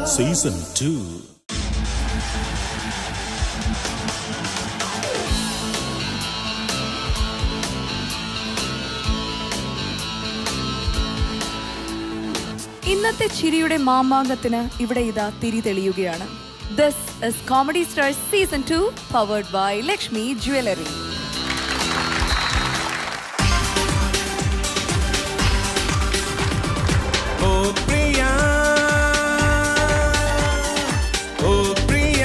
Season two ഇന്നത്തെ ചിരിയുടെ മാമാങ്കത്തിന് ഇവിടെ ഇതാ തിരി തെളിയുകയാണ് this is comedy stars season two powered by Lakshmi jewellery ഓ പ്രിയ ഓ പ്രിയ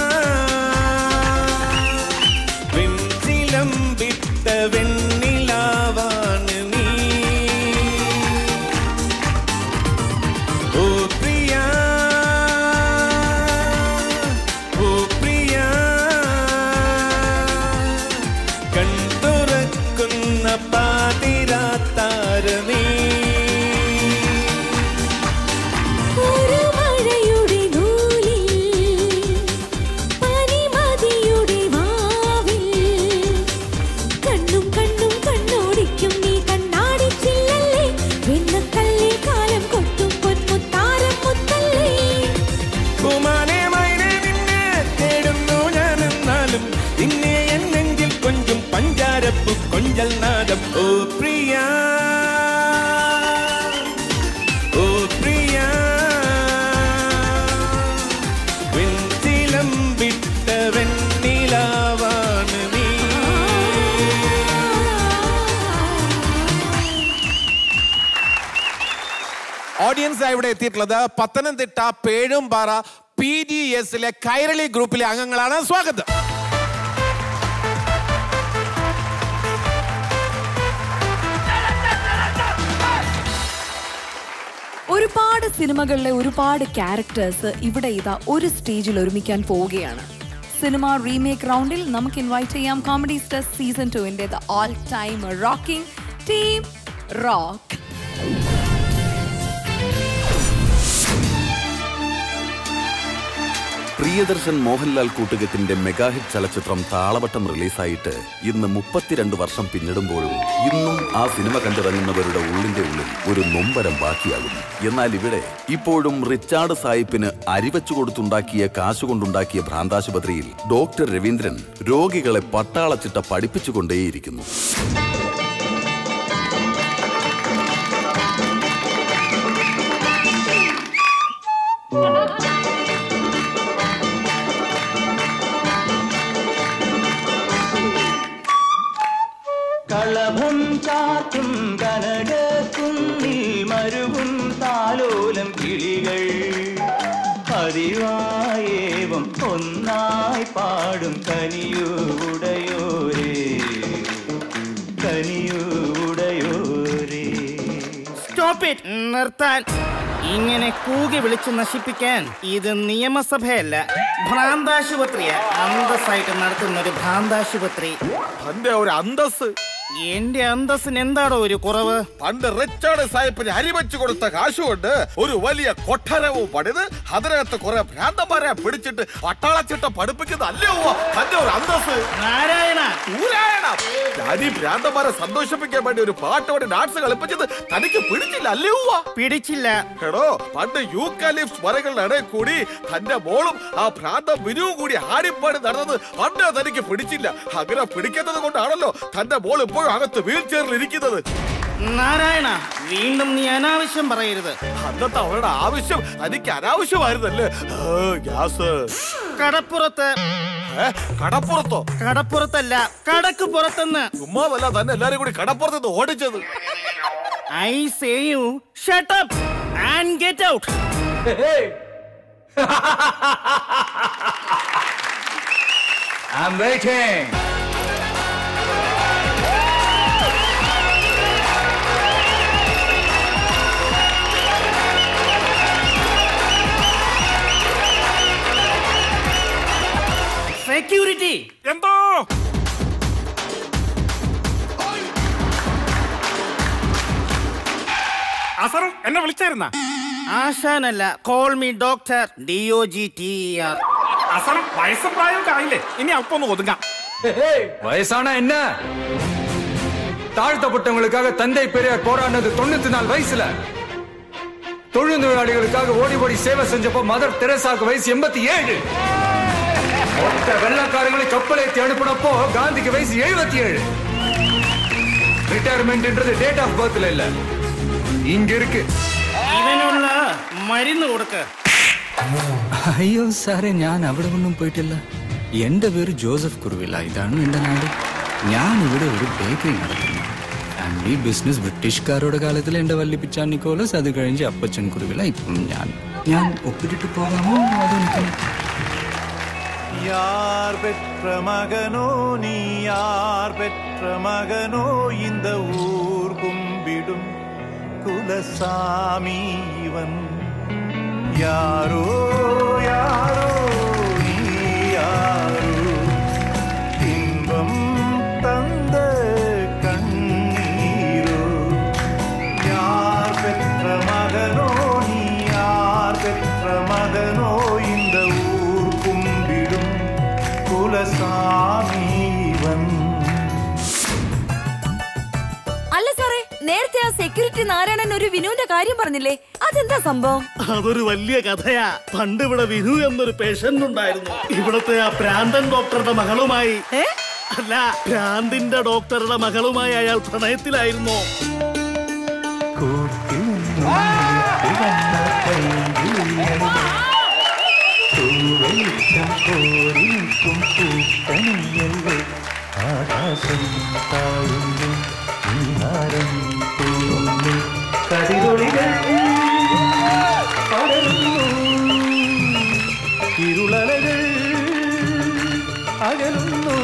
വെഞ്ചിലം വിട്ട വെണ്ണിലാവാണ് നീ ഓ പ്രിയ ഓ പ്രിയ കണ്ടുറക്കുന്ന പാതിരാത്താരമേ ഒരു മഴയുടെ നൂലിൽ പനിമതിയുടെ വാവിൽ കണ്ണും കണ്ണും കണ്ണോടിക്കും നീ കണ്ണാടിച്ചില്ലല്ലേ വെണ്ണക്കല്ലേ കാലം കൊട്ടും പൊന്മുത്താരം മുത്തല്ലേ കുമാരേ മൈനേ നിന്നെ തേടുന്നു ഞാൻ എന്നാലും നിന്നെ എൻ നെഞ്ചിൽ കൊഞ്ചും പഞ്ചാരപ്പു കൊഞ്ചൽ നാദം ഓ പ്രിയ ഓ പ്രിയ വെഞ്ചിലം വിട്ട വെണ്ണിലാവാണ് നീ ഓഡിയൻസ് ഇവിടെ എത്തിയിട്ടുള്ളത് പത്തനംതിട്ട പേഴുംപാറ പി ഡി എസിലെ കൈരളി ഗ്രൂപ്പിലെ അംഗങ്ങളാണ് സ്വാഗതം ഒരുപാട് സിനിമകളിലെ ഒരുപാട് ക്യാരക്ടേഴ്സ് ഇവിടെ ഇതാ ഒരു സ്റ്റേജിൽ ഒരുമിക്കാൻ പോവുകയാണ് സിനിമ റീമേക്ക് റൗണ്ടിൽ നമുക്ക് ഇൻവൈറ്റ് ചെയ്യാം കോമഡി സ്റ്റാർ സീസൺ ടുവിന്റെ the all time rocking team rock Priyadarshan Mohanlal കൂട്ടുകെട്ടിന്റെ മെഗാഹിറ്റ് ചലച്ചിത്രം താളവട്ടം റിലീസായിട്ട് ഇന്ന് മുപ്പത്തിരണ്ട് വർഷം പിന്നിടുമ്പോഴും ഇന്നും ആ സിനിമ കണ്ടിറങ്ങുന്നവരുടെ ഉള്ളിന്റെ ഉള്ളിൽ ഒരു നൊമ്പരം ബാക്കിയാകുന്നു എന്നാൽ ഇവിടെ ഇപ്പോഴും റിച്ചാർഡ് സായിപ്പിന് അരിവച്ചു കൊടുത്തുണ്ടാക്കിയ കാശുകൊണ്ടുണ്ടാക്കിയ ഭ്രാന്താശുപത്രിയിൽ ഡോക്ടർ രവീന്ദ്രൻ രോഗികളെ പട്ടാളച്ചിട്ട പഠിപ്പിച്ചുകൊണ്ടേയിരിക്കുന്നു കളഭം ചാറ്റും കനകക്കുന്നിൽ മരുവും താലോലം കിളികൾ പതിവായേവം ഒന്നായി പാടും കനിയൂടയോരേ കനിയൂടയോരേ സ്റ്റോപ്പ് ഇറ്റ് നിർത്താൻ ഇങ്ങനെ കൂകി വിളിച്ചു നശിപ്പിക്കാൻ ഇത് നിയമസഭയല്ല ഭ്രാന്താശുപത്രിയാ അന്തസ്സായിട്ട് നടത്തുന്ന ഒരു ഭ്രാന്താശുപത്രി തന്റെ ഒരു അന്തസ് എന്റെ അന്തസ്സിന് എന്താണോ ഒരു കുറവ് പണ്ട് റിച്ചാർഡ് സാഹിബിന് അരിവച്ചു കൊടുത്ത കാശുകൊണ്ട് ഒരു വലിയ കൊട്ടാരവും പണിത് അതിനകത്ത് കുറെ ഭ്രാന്തന്മാരെ പിടിച്ചിട്ട് പട്ടാളച്ചിട്ട പഠിപ്പിക്കുന്ന അല്ലയോ തന്റെ ഒരു അന്തസ് നാരായണ ഊരായണം ഞാൻ ഈ ഭ്രാന്തന്മാരെ സന്തോഷിപ്പിക്കാൻ വേണ്ടി ഒരു പാട്ടോടെ ഡാൻസ് കളിപ്പിച്ചത് തനിക്ക് പിടിച്ചില്ല അല്ലയോ പിടിച്ചില്ല എടോ പണ്ട് യൂക്കാലിപ്സ് മരങ്ങളുടെ ഇടയിൽ കൂടി തന്റെ മോളും ആ ഭ്രാന്തം വിനുവും കൂടി ആടിപ്പാടി നടന്നത് പണ്ട് തനിക്ക് പിടിച്ചില്ല അങ്ങനെ പിടിക്കുന്നത് കൊണ്ടാണല്ലോ തന്റെ മോൾ ഇപ്പോഴും അകത്ത് വീൽ ചെയറിൽ ഇരിക്കുന്നത് നാരായണ വീണ്ടും നീ അനാവശ്യം പറയരുത് അന്നത്തെ അവളുടെ ആവശ്യം തനിക്ക് അനാവശ്യമായിരുന്നല്ലേ ആ, ഗ്യാസ് കടപ്പുറത്ത് ഏ, കടപ്പുറത്തോ കടപ്പുറത്തല്ല കടക്ക് പുറത്തുനിന്ന് ചുമ്മാതല്ല തന്നെ എല്ലാരും കൂടി കടപ്പുറത്ത് നിന്ന് ഓടിച്ചത് I say you shut up and get out I'm waiting. Security എന്തോ അസറും എന്നെ വിളിച്ചായിരുന്ന ആശാനല്ല call me doctor D O G T R അസറും വയസ്സും പ്രായമൊക്കെ ആയില്ലേ ഇനി അല്പം ഒന്ന് ഒതുങ്ങാം வயசானா என்ன தாழ்த்தப்பட்டவங்களுக்காக தந்தை பெரியார் போராடினது தொண்ணூத்தி நாலு வயசுல தொழில்நோயாளிகளுக்காக ஓடி ஓடி சேவை செஞ்சப்போ மதர் தெரசாக்கு வயசு எண்பத்தி ஏழு மொத்த வெள்ளக்காரங்களை கப்பலேத்தி அனுப்பினப்போ காந்திக்கு வயசு எழுபத்தி ஏழு ரிட்டையர்மெண்ட்ன்றது டேட் ஆஃப் பர்த்ல இல்ல இங்க இருக்கு ഇവനുള്ള മരുന്ന് കൊടുക്ക അയ്യോ സാറേ ഞാൻ അവിടെ ഒന്നും പോയിട്ടില്ല എൻ്റെ പേര് ജോസഫ് കുറുവില്ല ഇതാണ് എൻ്റെ നാട് ഞാൻ ഇവിടെ ഒരു ബേക്കറി നടത്തുന്നു ഫാമിലി ബിസിനസ് ബ്രിട്ടീഷുകാരുടെ കാലത്തിൽ എൻ്റെ വല്ലിപ്പിച്ചാൻ നിക്കോളസ് അത് കഴിഞ്ഞ് അപ്പച്ചൻ കുറുവില്ല ഇപ്പം ഞാൻ ഞാൻ ഒപ്പിട്ടിട്ട് പോകാമോ അതെനിക്ക് யார் பெற்ற மகனோ நீ யார் பெற்ற மகனோ இந்த ஊர் கும்பிடும் குலசாமி இவன் யாரோ யாரோ நீ யாரோ இன்பம் தந்த கண்ணீரோ யார் பெற்ற மகனோ நீ யார் பெற்ற மகனோ இந்த ஊர் கும்பிடும் குலசாமி இவன் അല്ല സാറേ നേരത്തെ ആ സെക്യൂരിറ്റി നാരായണൻ ഒരു വിനുവിന്റെ കാര്യം പറഞ്ഞില്ലേ അതെന്താ സംഭവം അതൊരു വലിയ കഥയാ പണ്ട് ഇവിടെ വിനു എന്നൊരു പേഷ്യന്റ് ഉണ്ടായിരുന്നു ഇവിടത്തെ ആ പ്രാന്തൻ ഡോക്ടറുടെ മകളുമായി അല്ല ഭ്രാന്തിന്റെ ഡോക്ടറുടെ മകളുമായി അയാൾ പ്രണയത്തിലായിരുന്നു കൂട്ടിൽ വന്ന പൈകിളിയൻ തൂവെളിച്ചം കോരി നിൽക്കും പൂക്കണിയല്ലേ ആകാശം താഴുന്നു നീഹാരം തൂങ്ങുന്നു കതിരൊളികൾ പടരുന്നു ഇരുളലകൾ അകലുന്നു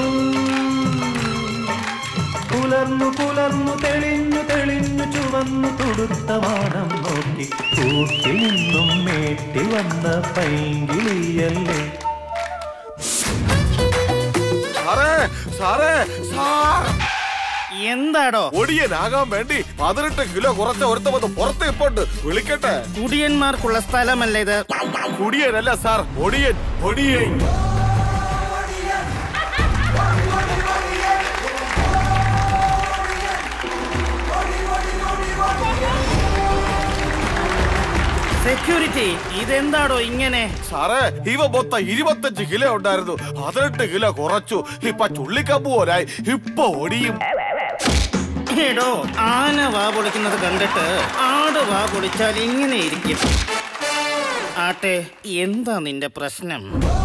പുലർന്നു പുലർന്നു തെളിഞ്ഞു തെളിഞ്ഞു ചുവന്നു തുടുത്ത വാണം നോക്കി കൂട്ടിൽ നിന്നും മേട്ടി വന്ന പൈങ്കിളിയല്ലേ സാറേ സാറേ സാർ എന്താടോ ഒടിയനാകാൻ വേണ്ടി പതിനെട്ട് കിലോ കുറച്ച ഒരുത്ത വന്ന് പുറത്ത് ഇപ്പോണ്ട് വിളിക്കട്ടെ കുടിയന്മാർക്കുള്ള സ്ഥലമല്ല ഇത് കുടിയനല്ല സാർ ഒടിയൻ ഒടിയൻ സെക്യൂരിറ്റി ഇതെന്താടോ ഇങ്ങനെ സാറേ ഇവ മൊത്തം ഇരുപത്തഞ്ച് കിലോ ഉണ്ടായിരുന്നു പതിനെട്ട് കിലോ കുറച്ചു ഇപ്പൊ ചുള്ളിക്കമ്പ് പോലായി ഇപ്പൊ ഒടിയും എടോ ആന വാ പൊളിക്കുന്നത് കണ്ടിട്ട് ആട് വാ പൊളിച്ചാൽ ഇങ്ങനെ ഇരിക്കും ആട്ടെ എന്താ നിന്റെ പ്രശ്നം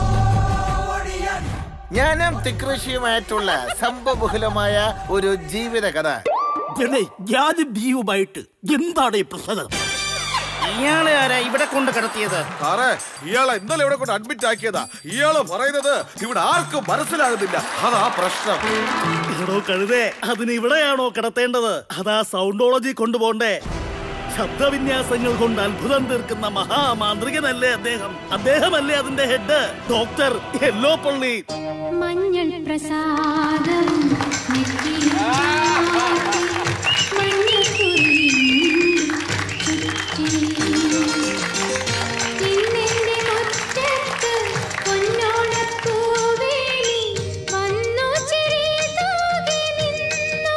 ജ്ഞാനം തികൃഷിയുമായിട്ടുള്ള സംഭവബഹുലമായ ഒരു ജീവിത കഥ ഞാനും ബിയുമായിട്ട് എന്താണ് ഈ പ്രശ്നം ഇയാളെ ആരാ ഇവിടെ കൊണ്ട് കിടത്തിയത് സാറേ ഇയാളെ ഇന്നലെ ഇവിടെ കൊണ്ട് അഡ്മിറ്റ് ആക്കിയതാ ഇയാള് പറയുന്നത് ഇവിടെ ആർക്കും മനസ്സിലാകുന്നില്ല അതാ പ്രശ്നം എടോ കഴുതേ അതിന് ഇവിടെയാണോ കിടത്തേണ്ടത് അതാ സൗണ്ടോളജി കൊണ്ടുപോണ്ടേ ശബ്ദവിന്യാസങ്ങൾ കൊണ്ട് അത്ഭുതം തീർക്കുന്ന മഹാമാന്ത്രികനല്ലേ അദ്ദേഹം അദ്ദേഹമല്ലേ അതിന്റെ ഹെഡ് ഡോക്ടർ യെല്ലോ പള്ളി മഞ്ഞൾ പ്രസാദം നെറ്റിയിൽ ചാർത്തി, മഞ്ഞക്കുറിയും ചുറ്റി. ഇന്നെന്റെ മുറ്റത്ത് പൊന്നോണപ്പൂവേലി വന്നു ചിരി തൂകി നിന്നു.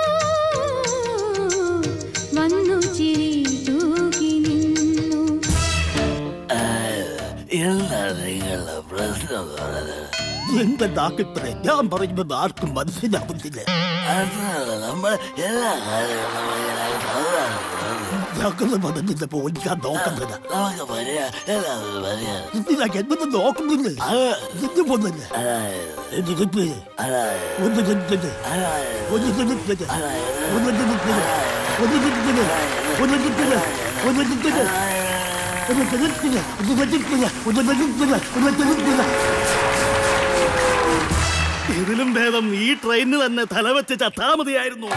വന്നു ചിരി തൂകി നിന്നു എന്റെ നാക്കിപ്പറേ ഞാൻ പറയുന്നത് ആർക്കും മനസ്സിലാവുന്നില്ല ഞങ്ങള് പറഞ്ഞപ്പോ ഞാൻ നോക്കുന്നത് എന്തിനാ എന്നത് നോക്കുന്നില്ല ഇത് പോന്നില്ല ഒന്ന് കിട്ടില്ല ഒന്ന് കിട്ടില്ല ഒന്ന് കിട്ടില്ല ഒന്ന് കിട്ടില്ല ഒന്ന് കിട്ടില്ല ഒന്ന് കിട്ടില്ല ഒന്ന് കിട്ടില്ല ഒന്ന് കിട്ടില്ല ഒന്ന് കിട്ടില്ല ഒന്ന് കിട്ടില്ല ഒന്ന് കിട്ടില്ല ഇതിലും ഭേദം ഈ ട്രെയിനിന് തന്നെ തലവെച്ച് ചത്താ മതിയായിരുന്നു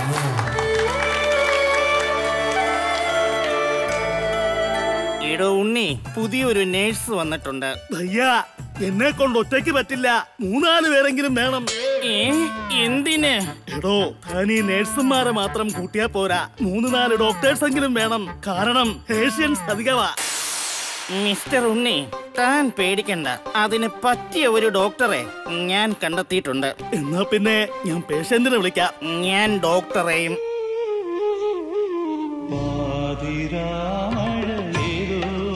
എടോ ഉണ്ണി പുതിയൊരു നേഴ്സ് വന്നിട്ടുണ്ട് അയ്യാ എന്നെ കൊണ്ട് ഒറ്റയ്ക്ക് പറ്റില്ല മൂന്നാല് പേരെങ്കിലും വേണം ഏ എന്തിന് എടോ താൻ ഈ നേഴ്സുമാരെ മാത്രം കൂട്ടിയാ പോരാ മൂന്ന് നാല് ഡോക്ടേഴ്സ് എങ്കിലും വേണം കാരണം പേഷ്യൻസ് അധികമാ മിസ്റ്റർ ഉണ്ണി താൻ പേടിക്കണ്ട അതിന് പറ്റിയ ഒരു ഡോക്ടറെ ഞാൻ കണ്ടെത്തിയിട്ടുണ്ട് എന്നാ പിന്നെ ഞാൻ പേഷ്യന്റിനെ വിളിക്കാം ഞാൻ ഡോക്ടറെയും പാതിരാമഴയേതോ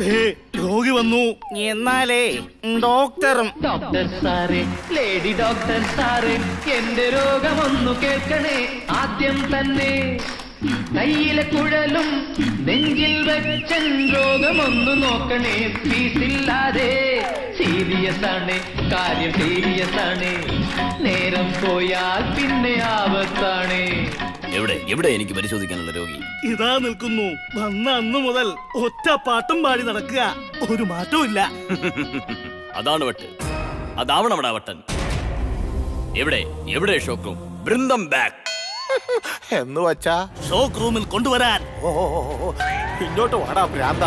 ദേ, രോഗി വന്നു എന്നാലേ ഡോക്ടറും ഡോക്ടർ സാറേ ലേഡി ഡോക്ടർ സാറേ എന്റെ രോഗമൊന്നു കേൾക്കണേ ആദ്യം തന്നെ കയ്യിലെ കുഴലും നെഞ്ചിൽ വെച്ചൻ രോഗമൊന്നു നോക്കണേ ഫീസില്ലാതെ സീരിയസ് ആണ് കാര്യം സീരിയസ് ആണ് നേരം പോയാൽ പിന്നെ ആപത്താണ് എവിടെ എവിടെ എനിക്ക് പരിശോധിക്കാനുള്ള രോഗി ഇതാ നിൽക്കുന്നു വന്ന അന്ന് മുതൽ ഒറ്റ പാട്ടും പാടി നടക്കുക ഒരു മാറ്റവും ഇല്ല അതാണ് വട്ട് അതാവണമടാ വട്ടൻ എവിടെ എവിടെ ഷോക്ക് റൂം ബൃന്ദം ബാക്ക് എന്ന് വച്ചാ ഷോക്ക് റൂമിൽ കൊണ്ടുവരാൻ ഓ ഓ, ഓ, ഓ. ഇങ്ങോട്ട് വാടാ ഭ്രാന്ത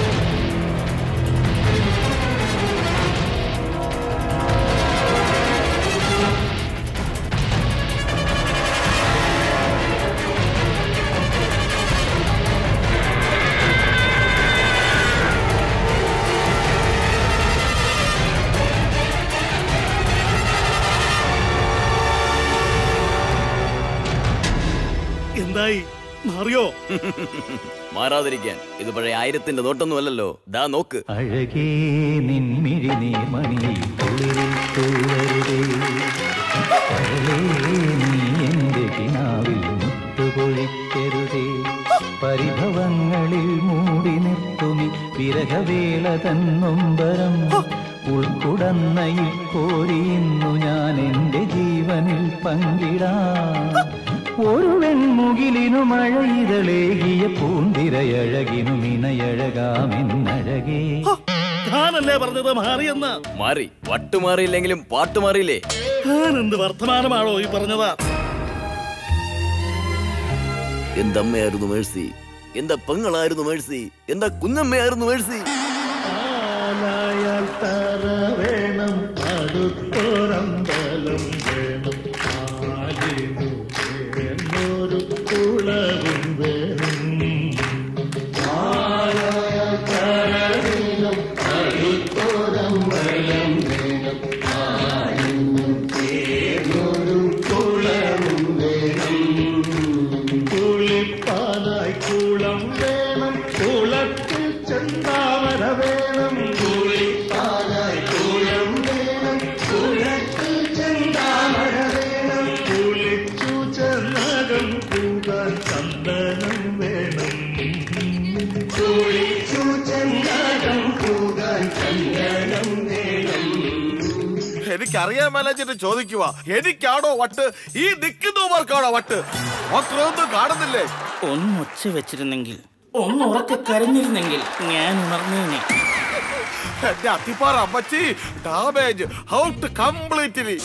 എന്തായി മാറിയോ മാറാതിരിക്കാൻ ഇത് പഴയ ആയിരത്തിന്റെ നോട്ടൊന്നും അല്ലല്ലോ ദാ നോക്ക് അഴകേ നിൻമിഴി നീർമണിയിൽ കുളിരിൽ തൂവരുതേ അഴകേ നീ എന്റെ കിനാവിൽ മുട്ടുപൊഴിക്കരുതേ പരിഭവങ്ങളിൽ മൂടി നിർത്തുമി വിരഹവേള തന്നൊമ്പരം ഉൾക്കുടന്നയിൽ കോരിയുന്നു ഞാൻ എന്റെ ജീവനിൽ പങ്കിടാം ഒരു വെൺമുകിലിനു മഴയിതളേകിയ പൂന്തിരയഴകിനു മിനയഴകാമെന്നഴകേ ഞാനല്ലേ പറഞ്ഞത് മാറിയെന്ന് മാറി വട്ട് മാറിയില്ലെങ്കിലും പാട്ട് മാറിയില്ലേ ഞാൻ എന്ത് വർത്തമാനമാണോ ഈ പറഞ്ഞത് എന്തമ്മയായിരുന്നു മേഴ്സി എന്താ പെങ്ങളായിരുന്നു മേഴ്സി എന്താ കുഞ്ഞമ്മയായിരുന്നു മേഴ്സി ആലായാൽ തറ വേണം അടുത്തൊരമ്പലം വേണം ആലിനു എന്നൊരു കുളവും വേണം ആലായാൽ തറ വേണം അടുത്തൊരമ്പലം വേണം ആലിനു എന്നൊരു കുളവും വേണം കുളിപ്പാനായി കുളം വേണം കുളത്തിൽ ചെന്താമര വേണം കുളിപ്പാനായി കുളം വേണം കുളത്തിൽ ചെന്താമര വേണം കുളിച്ചു ചെന്നകം കൂടാൻ ചന്ദനം വേണം കുളിച്ചു ചെന്നകം കൂടാൻ ചന്ദനം വേണം എനിക്കറിയാൻ മേലച്ചിട്ട് ചോദിക്കുക എനിക്കാണോ വട്ട് ഈ നിൽക്കുന്നവർക്കാണോ വട്ട് ഡോക്ടറൊന്നും കാണുന്നില്ലേ ഒന്നൊച്ച വെച്ചിരുന്നെങ്കിൽ ഒന്ന് ഉറക്കെ കരഞ്ഞിരുന്നെങ്കിൽ ഞാൻ ഉണർന്നേനെ എന്റെ അത്തിപ്പാറ അമ്മച്ചി ഡാമേജ് ഔട്ട് കംപ്ലീറ്റ്ലി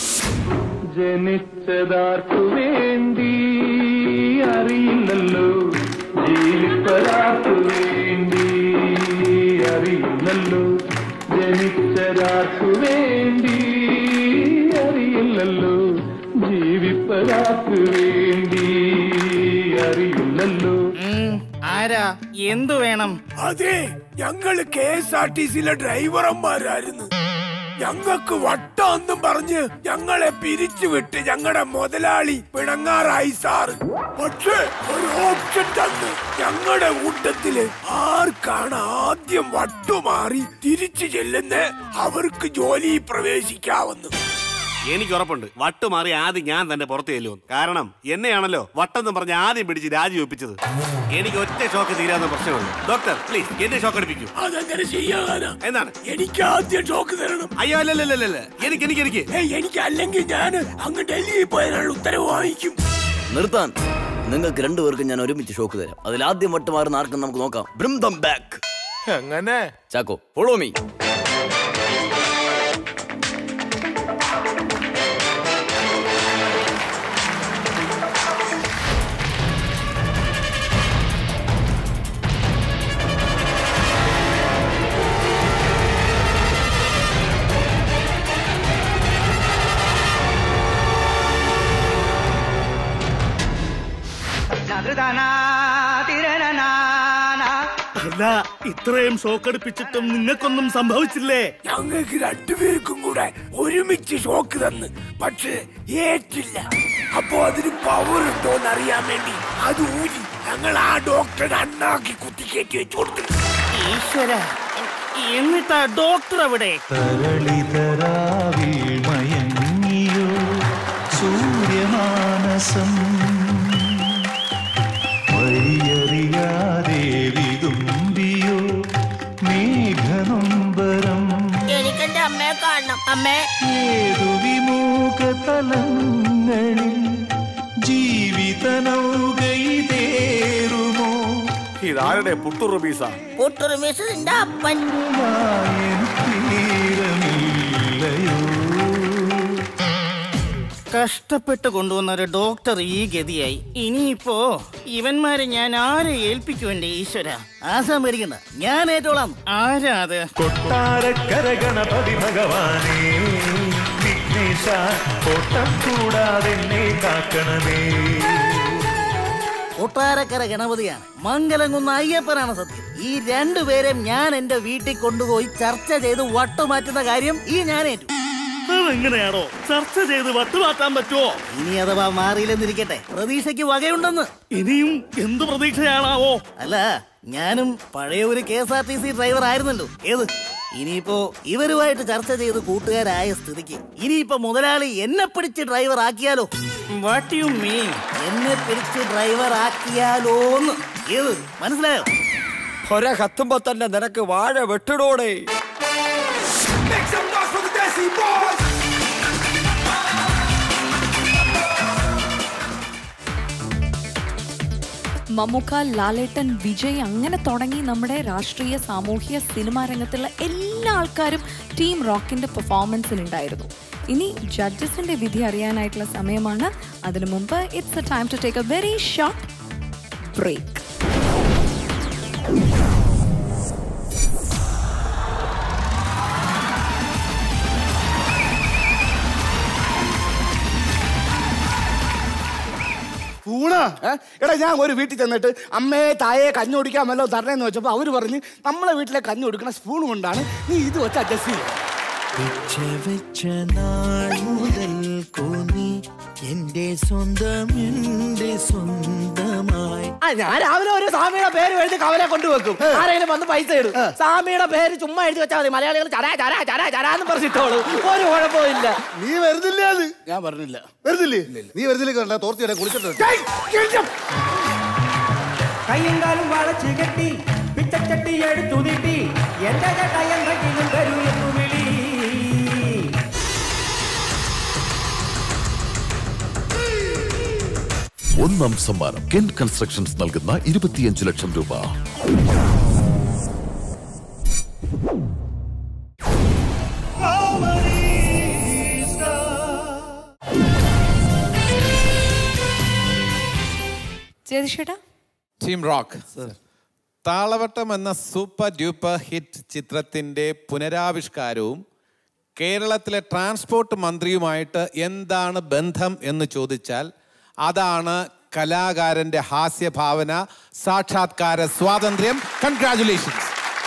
ജനിച്ചതാർക്കു വേണ്ടി അറിയില്ലല്ലോ ജീവിപ്പതാർക്കു വേണ്ടി അറിയില്ലല്ലോ ജനിച്ചതാർക്കു വേണ്ടി അറിയില്ലല്ലോ ജീവിപ്പതാർക്കു വേണ്ടി അറിയില്ലല്ലോ ആരാ എന്തു വേണം അതെ ഞങ്ങള് കെ എസ് ആർ ടി സിയിലെ ഡ്രൈവർമാരായിരുന്നു ഞങ്ങൾക്ക് വട്ടമെന്നും പറഞ്ഞ് ഞങ്ങളെ പിരിച്ചുവിട്ട് ഞങ്ങളുടെ മുതലാളി പിണങ്ങാറായി സാറ് പക്ഷേ ഒരു ഓപ്ഷൻ തന്ന് ഞങ്ങളുടെ കൂട്ടത്തില് ആർക്കാണ് ആദ്യം വട്ടുമാറി തിരിച്ചു ചെല്ലുന്ന അവർക്ക് ജോലി പ്രവേശിക്കാവുന്നു എനിക്ക് ഉറപ്പുണ്ട് വട്ട് മാറി ആദ്യം ഞാൻ തന്നെ പുറത്തു ചെല്ലുമെന്ന് കാരണം എന്നെയാണല്ലോ വട്ടെന്ന് പറഞ്ഞ് ആദ്യം പിടിച്ച് രാജിവെപ്പിച്ചത് എനിക്ക് ഒറ്റ ഷോക്ക് തീരാവുന്ന പ്രശ്നമുള്ളൂ ഡോക്ടർ പ്ലീസ് എന്നെ ഷോക്ക് അടിപ്പിക്കൂ അതെങ്ങനെ ചെയ്യാനാ എന്താണ് എനിക്ക് ആദ്യം ഷോക്ക് തരണം അയ്യോ അല്ലല്ലല്ല എനിക്ക് എനിക്ക് എനിക്ക് ഏയ് എനിക്ക് അല്ലെങ്കിൽ ഞാൻ അങ്ങ് ഡൽഹിയിൽ പോയതിനുള്ള ഉത്തരവ് വാങ്ങിക്കും നിർത്താൻ നിങ്ങൾക്ക് രണ്ടുപേർക്കും ഞാൻ ഒരുമിച്ച് ഷോക്ക് തരാം അതിൽ ആദ്യം വട്ട് മാറുന്ന ആർക്കും നമുക്ക് നോക്കാം ബൃന്ദം ബാക്ക് എങ്ങനെ ചാക്കോ ഫോളോ മീ അല്ല ഇത്രയും ഷോക്കടിപ്പിച്ചിട്ടും നിങ്ങൾക്കൊന്നും സംഭവിച്ചില്ലേ ഞങ്ങൾക്ക് രണ്ടുപേർക്കും കൂടെ ഒരുമിച്ച് ഷോക്ക് തന്ന് പക്ഷേ ഏറ്റില്ല അപ്പോ അതിന് പവർ ഉണ്ടോന്ന് അറിയാൻ വേണ്ടി അത് ഊരി ഞങ്ങൾ ആ ഡോക്ടറുടെ അണ്ണാക്കി കുത്തിക്കയറ്റി വെച്ചു കൊടുത്തു ഈശ്വര എന്നിട്ടാ ഡോക്ടർ അവിടെ തരളിതരാവിൽ മയങ്ങിയോ സൂര്യമാനസം വഴിയറിയാതെ വിതുമ്പിയോ മേഘനൊമ്പരം എനിക്കെന്റെ അമ്മയെ കാണണം അമ്മേ ഏതു വിമുഖ തലങ്ങളിൽ ജീവിത നൗകയിതേറുമോ ഇതാരുടെ പുട്ടുറു പീസ പുട്ടൊരു മിസ് നിന്റെ അപ്പൻ തീരമില്ലയോ കഷ്ടപ്പെട്ട് കൊണ്ടുവന്ന ഒരു ഡോക്ടർ ഈ ഗതിയായി ഇനിയിപ്പോ ഇവന്മാരെ ഞാൻ ആരെ ഏൽപ്പിക്കും എന്റെ ഈശ്വര ആശാൻ പേടിക്കണ്ട ഞാൻ ഏറ്റോളാം ആരാ അത് കൊട്ടാരക്കര ഗണപതി ഭഗവാനേ വിഘ്നേശ കോട്ടം കൂടാതെ എന്നെ കാക്കണമേ കൊട്ടാരക്കര ഗണപതിയാണ് മംഗലംകുന്ന അയ്യപ്പനാണ് സത്യം ഈ രണ്ടുപേരെയും ഞാൻ എന്റെ വീട്ടിൽ കൊണ്ടുപോയി ചർച്ച ചെയ്ത് വട്ടുമാറ്റുന്ന കാര്യം ഈ ഞാൻ ഏറ്റു അതെങ്ങനെയാണോ ചർച്ച ചെയ്ത് വട്ടുമാറ്റാൻ പറ്റുമോ ഇനി അഥവാ മാറിയില്ലെന്നിരിക്കട്ടെ പ്രതീക്ഷയ്ക്ക് വകയുണ്ടെന്ന് ഇനിയും എന്ത് പ്രതീക്ഷയാണാവോ അല്ല ഞാനും പഴയ ഒരു K S R T C driver ആയിരുന്നല്ലോ ഏത് ഇനിയിപ്പോ ഇവരുമായിട്ട് ചർച്ച ചെയ്ത് കൂട്ടുകാരായ സ്ഥിതിക്ക് ഇനിയിപ്പോ മുതലാളി എന്നെ പിടിച്ച് ഡ്രൈവർ ആക്കിയാലോ വാട്ട് യു മീൻ എന്നെ പിടിച്ച് ഡ്രൈവർ ആക്കിയാലോന്ന് ഏത് മനസ്സിലായോ ഒര കത്തുമ്പോ തന്നെ നിനക്ക് വാഴ വെട്ടിടോടെ മമ്മൂക്ക ലാലേട്ടൻ വിജയ് അങ്ങനെ തുടങ്ങി നമ്മുടെ രാഷ്ട്രീയ സാമൂഹ്യ സിനിമാ രംഗത്തുള്ള എല്ലാ ആൾക്കാരും ടീം റോക്കിന്റെ പെർഫോമൻസിലുണ്ടായിരുന്നു ഇനി ജഡ്ജസിന്റെ വിധി അറിയാനായിട്ടുള്ള സമയമാണ് അതിനു മുമ്പ് it's a time to take a very short break ഊണ എടാ ഞാൻ ഒരു വീട്ടിൽ ചെന്നിട്ട് അമ്മയെ തായെ കഞ്ഞി കുടിക്കാൻ വല്ലോ തരണേന്ന് വെച്ചപ്പോ അവര് പറഞ്ഞ് നമ്മളെ വീട്ടിലെ കഞ്ഞി കുടിക്കണ സ്പൂൺ കൊണ്ടാണ് നീ ഇത് വെച്ച് അഡ്ജസ്റ്റ് ചെയ്യുക വെച്ച വെച്ച നാൾ മുതൽ കോന്നി എന്റെ സ്വന്തം എന്റെ സ്വന്തമായി ആ ഞാൻ രാവിലെ ഒരു സ്വാമിയുടെ പേര് എഴുതി കവലെ കൊണ്ടുവെക്കും ആരെങ്കിലും വന്ന് പൈസ ഇടും സ്വാമിയുടെ പേര് ചുമ്മാ എഴുതി വെച്ചാൽ മതി മലയാളികൾ ചരാ ചരാ ചരാ ചരാന്ന് പറഞ്ഞിട്ടോളൂ ഒരു കുഴപ്പമില്ല നീ വരുന്നില്ല അത് ഞാൻ പറഞ്ഞില്ല വരുന്നില്ലേ നീ വരുന്നില്ല കണ്ട തോർത്തിയുടെ കുളിച്ചിട്ട് കയ്യും കാലും വളച്ചു കെട്ടി പിച്ചച്ചട്ടി എടുത്തു നീട്ടി എന്റെ ചേട്ടയെന്തെങ്കിലും തരൂ എന്നു വിളി ഒന്നാം സമ്മാനം കെൻ കൺസ്ട്രക്ഷൻസ് നൽകുന്ന ഇരുപത്തിയഞ്ച് ലക്ഷം രൂപ ചേതിഷേട്ടാ ടീം റോക്ക് താളവട്ടം എന്ന സൂപ്പർ ഡ്യൂപ്പർ ഹിറ്റ് ചിത്രത്തിൻ്റെ പുനരാവിഷ്കാരവും കേരളത്തിലെ ട്രാൻസ്പോർട്ട് മന്ത്രിയുമായിട്ട് എന്താണ് ബന്ധം എന്ന് ചോദിച്ചാൽ അതാണ് കലാകാരൻ്റെ ഹാസ്യഭാവന സാക്ഷാത്കാര സ്വാതന്ത്ര്യം കൺഗ്രാറ്റുലേഷൻസ്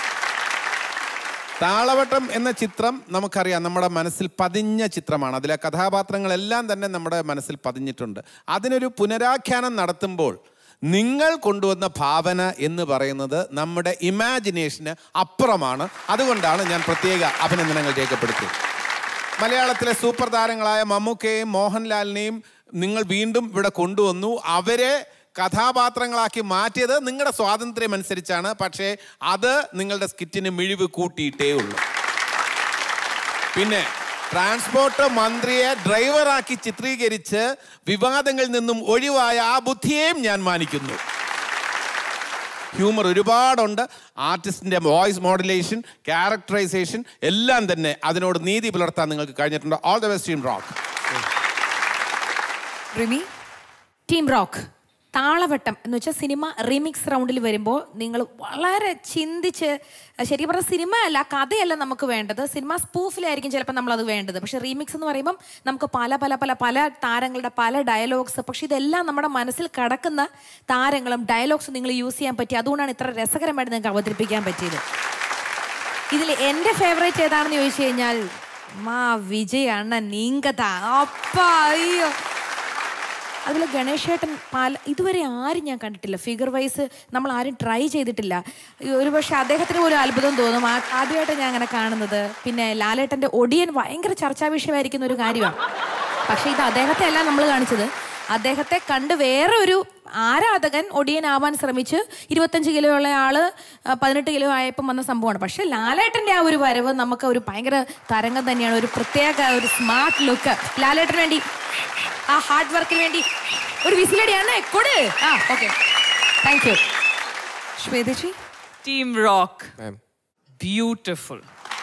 താളവട്ടം എന്ന ചിത്രം നമുക്കറിയാം നമ്മുടെ മനസ്സിൽ പതിഞ്ഞ ചിത്രമാണ് അതിലെ കഥാപാത്രങ്ങളെല്ലാം തന്നെ നമ്മുടെ മനസ്സിൽ പതിഞ്ഞിട്ടുണ്ട് അതിനൊരു പുനരാഖ്യാനം നടത്തുമ്പോൾ നിങ്ങൾ കൊണ്ടുവന്ന ഭാവന എന്ന് പറയുന്നത് നമ്മുടെ ഇമാജിനേഷന് അപ്പുറമാണ് അതുകൊണ്ടാണ് ഞാൻ പ്രത്യേക അഭിനന്ദനങ്ങൾ രേഖപ്പെടുത്തിയത് മലയാളത്തിലെ സൂപ്പർ താരങ്ങളായ മമ്മൂക്കയെയും മോഹൻലാലിനെയും നിങ്ങൾ വീണ്ടും ഇവിടെ കൊണ്ടുവന്നു അവരെ കഥാപാത്രങ്ങളാക്കി മാറ്റിയത് നിങ്ങളുടെ സ്വാതന്ത്ര്യം അനുസരിച്ചാണ് പക്ഷേ അത് നിങ്ങളുടെ സ്കിറ്റിന് മിഴിവ് കൂട്ടിയിട്ടേ ഉള്ളൂ പിന്നെ ട്രാൻസ്പോർട്ട് മന്ത്രിയെ ഡ്രൈവറാക്കി ചിത്രീകരിച്ച് വിവാദങ്ങളിൽ നിന്നും ഒഴിവായ ആ ബുദ്ധിയെയും ഞാൻ മാനിക്കുന്നു ഹ്യൂമർ ഒരുപാടുണ്ട് ആർട്ടിസ്റ്റിൻ്റെ വോയിസ് മോഡുലേഷൻ ക്യാരക്ടറൈസേഷൻ എല്ലാം തന്നെ അതിനോട് നീതി പുലർത്താൻ നിങ്ങൾക്ക് കഴിഞ്ഞിട്ടുണ്ട് all the best team rock Rimi team rock Thalavattam എന്ന് വെച്ചാൽ സിനിമ റീമിക്സ് റൗണ്ടിൽ വരുമ്പോൾ നിങ്ങൾ വളരെ ചിന്തിച്ച് ശരിക്കും പറഞ്ഞാൽ സിനിമ അല്ല കഥയല്ല നമുക്ക് വേണ്ടത് സിനിമ സ്പൂഫിലായിരിക്കും ചിലപ്പോൾ നമ്മളത് വേണ്ടത് പക്ഷേ റീമിക്സ് എന്ന് പറയുമ്പം നമുക്ക് പല പല പല പല താരങ്ങളുടെ പല ഡയലോഗ്സ് പക്ഷേ ഇതെല്ലാം നമ്മുടെ മനസ്സിൽ കിടക്കുന്ന താരങ്ങളും ഡയലോഗ്സും നിങ്ങൾ യൂസ് ചെയ്യാൻ പറ്റി അതുകൊണ്ടാണ് ഇത്ര രസകരമായിട്ട് നിങ്ങൾക്ക് അവതരിപ്പിക്കാൻ പറ്റിയത് ഇതിൽ എൻ്റെ ഫേവറേറ്റ് ഏതാണെന്ന് ചോദിച്ചു കഴിഞ്ഞാൽ മാ വിജയ് അണ്ണൻ നീങ്കത അപ്പ അയ്യോ അതുപോലെ ഗണേശേട്ടൻ പല ഇതുവരെ ആരും ഞാൻ കണ്ടിട്ടില്ല ഫിഗർ വൈസ് നമ്മൾ ആരും ട്രൈ ചെയ്തിട്ടില്ല ഒരു പക്ഷേ അദ്ദേഹത്തിന് പോലും അത്ഭുതം തോന്നും ആ- ആദ്യമായിട്ട് ഞാൻ അങ്ങനെ കാണുന്നത് പിന്നെ ലാലേട്ടൻ്റെ ഒടിയൻ ഭയങ്കര ചർച്ചാ വിഷയമായിരിക്കുന്ന ഒരു കാര്യമാണ് പക്ഷേ ഇത് അദ്ദേഹത്തെ അല്ല നമ്മൾ കാണിച്ചത് അദ്ദേഹത്തെ കണ്ട് വേറെ ഒരു ആരാധകൻ ഒടിയനാവാൻ ശ്രമിച്ച് ഇരുപത്തഞ്ച് കിലോ ഉള്ള ആള് ആ, പതിനെട്ട് കിലോ ആയപ്പം വന്ന സംഭവമാണ് പക്ഷെ ലാലേട്ടന്റെ ആ ഒരു വരവ് നമുക്ക് ഒരു ഭയങ്കര തരംഗം തന്നെയാണ് ഒരു പ്രത്യേക ഒരു സ്മാർട്ട് ലുക്ക് ലാലേട്ടന് വേണ്ടി ആ ഹാർഡ് വർക്കിന് വേണ്ടി ഒരു വിസിലടിയാണ് കൊട് ആ okay thank you Shwetha ji team rock beautiful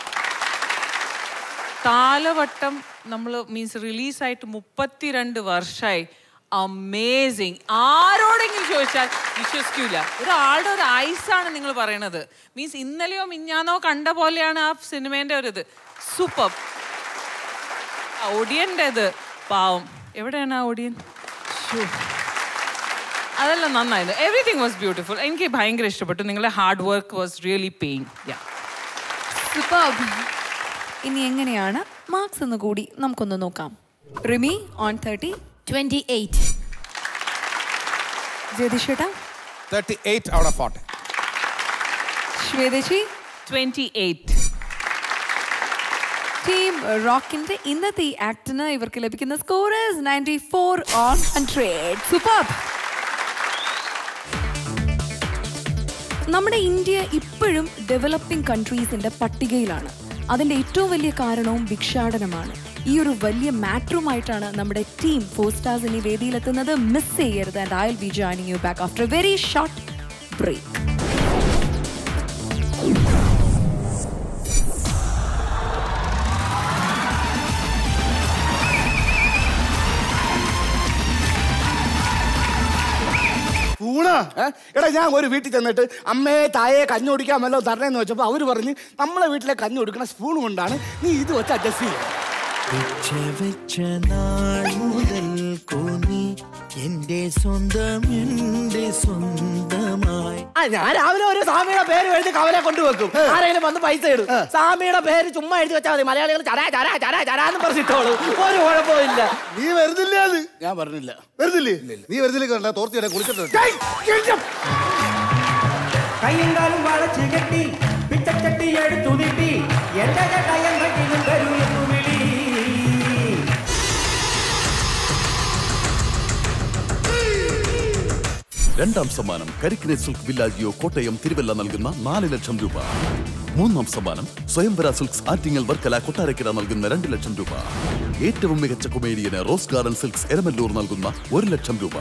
Thalavattam നമ്മൾ മീൻസ് റിലീസായിട്ട് മുപ്പത്തിരണ്ട് വർഷമായി അമേസിങ് ആരോടെങ്കിലും ചോദിച്ചാൽ വിശ്വസിക്കൂല ഒരാളുടെ ഒരു ഐസാണ് നിങ്ങൾ പറയണത് മീൻസ് ഇന്നലെയോ മിഞ്ഞാന്നോ കണ്ട പോലെയാണ് ആ സിനിമേന്റെ ഒരു ഇത് സൂപ്പർ ഒടിയൻ്റെത് പാവം എവിടെയാണ് ആ ഒടിയൻ ശ്ശോ. അതെല്ലാം നന്നായിരുന്നു എവറിഥിങ് വാസ് ബ്യൂട്ടിഫുൾ എനിക്ക് ഭയങ്കര ഇഷ്ടപ്പെട്ടു നിങ്ങളുടെ hard work was really pain yeah superb ഇനി എങ്ങനെയാണ് മാർക്സ് എന്ന് കൂടി നമുക്കൊന്ന് നോക്കാം Rimi on thirty twenty eight ജ്യോതിഷേട്ടാ thirty eight out of forty Shwetha ji twenty eight team റോക്കിന്റെ ഇന്നത്തെ ഈ ആക്ടിന് ഇവർക്ക് ലഭിക്കുന്ന score ninety four on hundred super നമ്മുടെ ഇന്ത്യ ഇപ്പോഴും ഡെവലപ്പിംഗ് കൺട്രീസിന്റെ പട്ടികയിലാണ് അതിന്റെ ഏറ്റവും വലിയ കാരണവും ഭിക്ഷാടനമാണ് ഈ ഒരു വലിയ മാറ്ററുമായിട്ടാണ് നമ്മുടെ ടീം ഫോർ സ്റ്റാർസ് ഇനി വേദിയിലെത്തുന്നത് മിസ് ചെയ്യരുത് and I will be joining you back after very short break ഊണ എടാ ഞാൻ ഒരു വീട്ടിൽ ചെന്നിട്ട് അമ്മയെ തായെ കഞ്ഞി കുടിക്കാൻ വല്ലോ തരണേന്ന് വെച്ചപ്പോ അവര് പറഞ്ഞ് നമ്മളെ വീട്ടിലെ കഞ്ഞി കുടിക്കുന്ന സ്പൂൺ കൊണ്ടാണ് നീ ഇത് വെച്ച് അഡ്ജസ്റ്റ് ചെയ്യുക വെച്ച വെച്ച നാൾ മുതൽ കോന്നി എന്റെ സ്വന്തം എന്റെ സ്വന്തമായി ആ ഞാൻ രാവിലെ ഒരു സ്വാമിയുടെ പേര് എഴുതി കവലെ കൊണ്ടുവെക്കും ആരെങ്കിലും വന്ന് പൈസ ഇടും സ്വാമിയുടെ പേര് ചുമ്മാ എഴുതി വെച്ചാൽ മതി മലയാളികൾ ചരാ ചരാ ചരാ ചരാന്ന് പറഞ്ഞിട്ടോളൂ ഒരു കുഴപ്പമില്ല നീ വരുന്നില്ല അത് ഞാൻ പറഞ്ഞില്ല വരുന്നില്ലേ നീ വരുന്നില്ല കണ്ട തോർത്തിയുടെ കുളിച്ചിട്ട് കയ്യും കാലും വളച്ച് കെട്ടി പിച്ചച്ചട്ടി എടുത്തു നീട്ടി എന്റെ ചേട്ടായം കട്ടിലും തരൂ എന്ന് വിളി രണ്ടാം സമ്മാനം കരിക്കിനെ സിൽക്ക് വില്ലാജിയോ കോട്ടയം തിരുവല്ല നൽകുന്ന നാല് ലക്ഷം രൂപ മൂന്നാം സമ്മാനം സ്വയംവര സിൽക്സ് ആറ്റിങ്ങൽ വർക്കല കൊട്ടാരക്കര നൽകുന്ന രണ്ട് ലക്ഷം രൂപ ഏറ്റവും മികച്ച കൊമേഡിയന് റോസ് ഗാർഡൻ സിൽക്സ് എരമല്ലൂർ നൽകുന്ന ഒരു ലക്ഷം രൂപ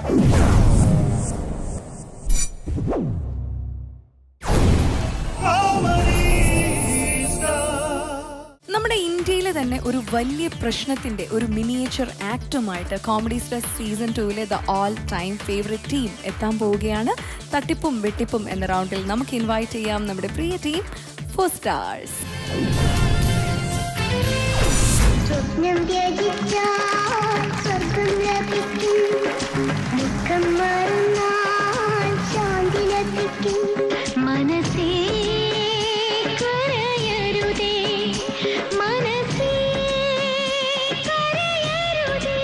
നമ്മുടെ ഇന്ത്യയിലെ തന്നെ ഒരു വലിയ പ്രശ്നത്തിന്റെ ഒരു മിനിയേച്ചർ ആക്ടുമായിട്ട് കോമഡി സ്റ്റാർ സീസൺ ടൂവിലെ the all time favourite team എത്താൻ പോവുകയാണ് തട്ടിപ്പും വെട്ടിപ്പും എന്ന റൗണ്ടിൽ നമുക്ക് ഇൻവൈറ്റ് ചെയ്യാം നമ്മുടെ പ്രിയ ടീം ഫോർ സ്റ്റാർസ് സ്വപ്നം ത്യജിച്ചാൽ സ്വർഗം ലഭിക്കും ദുഃഖം മറന്നാൽ ശാന്തി ലഭിക്കും മനസ്സേ കരയരുതേ മനസ്സേ കരയരുതേ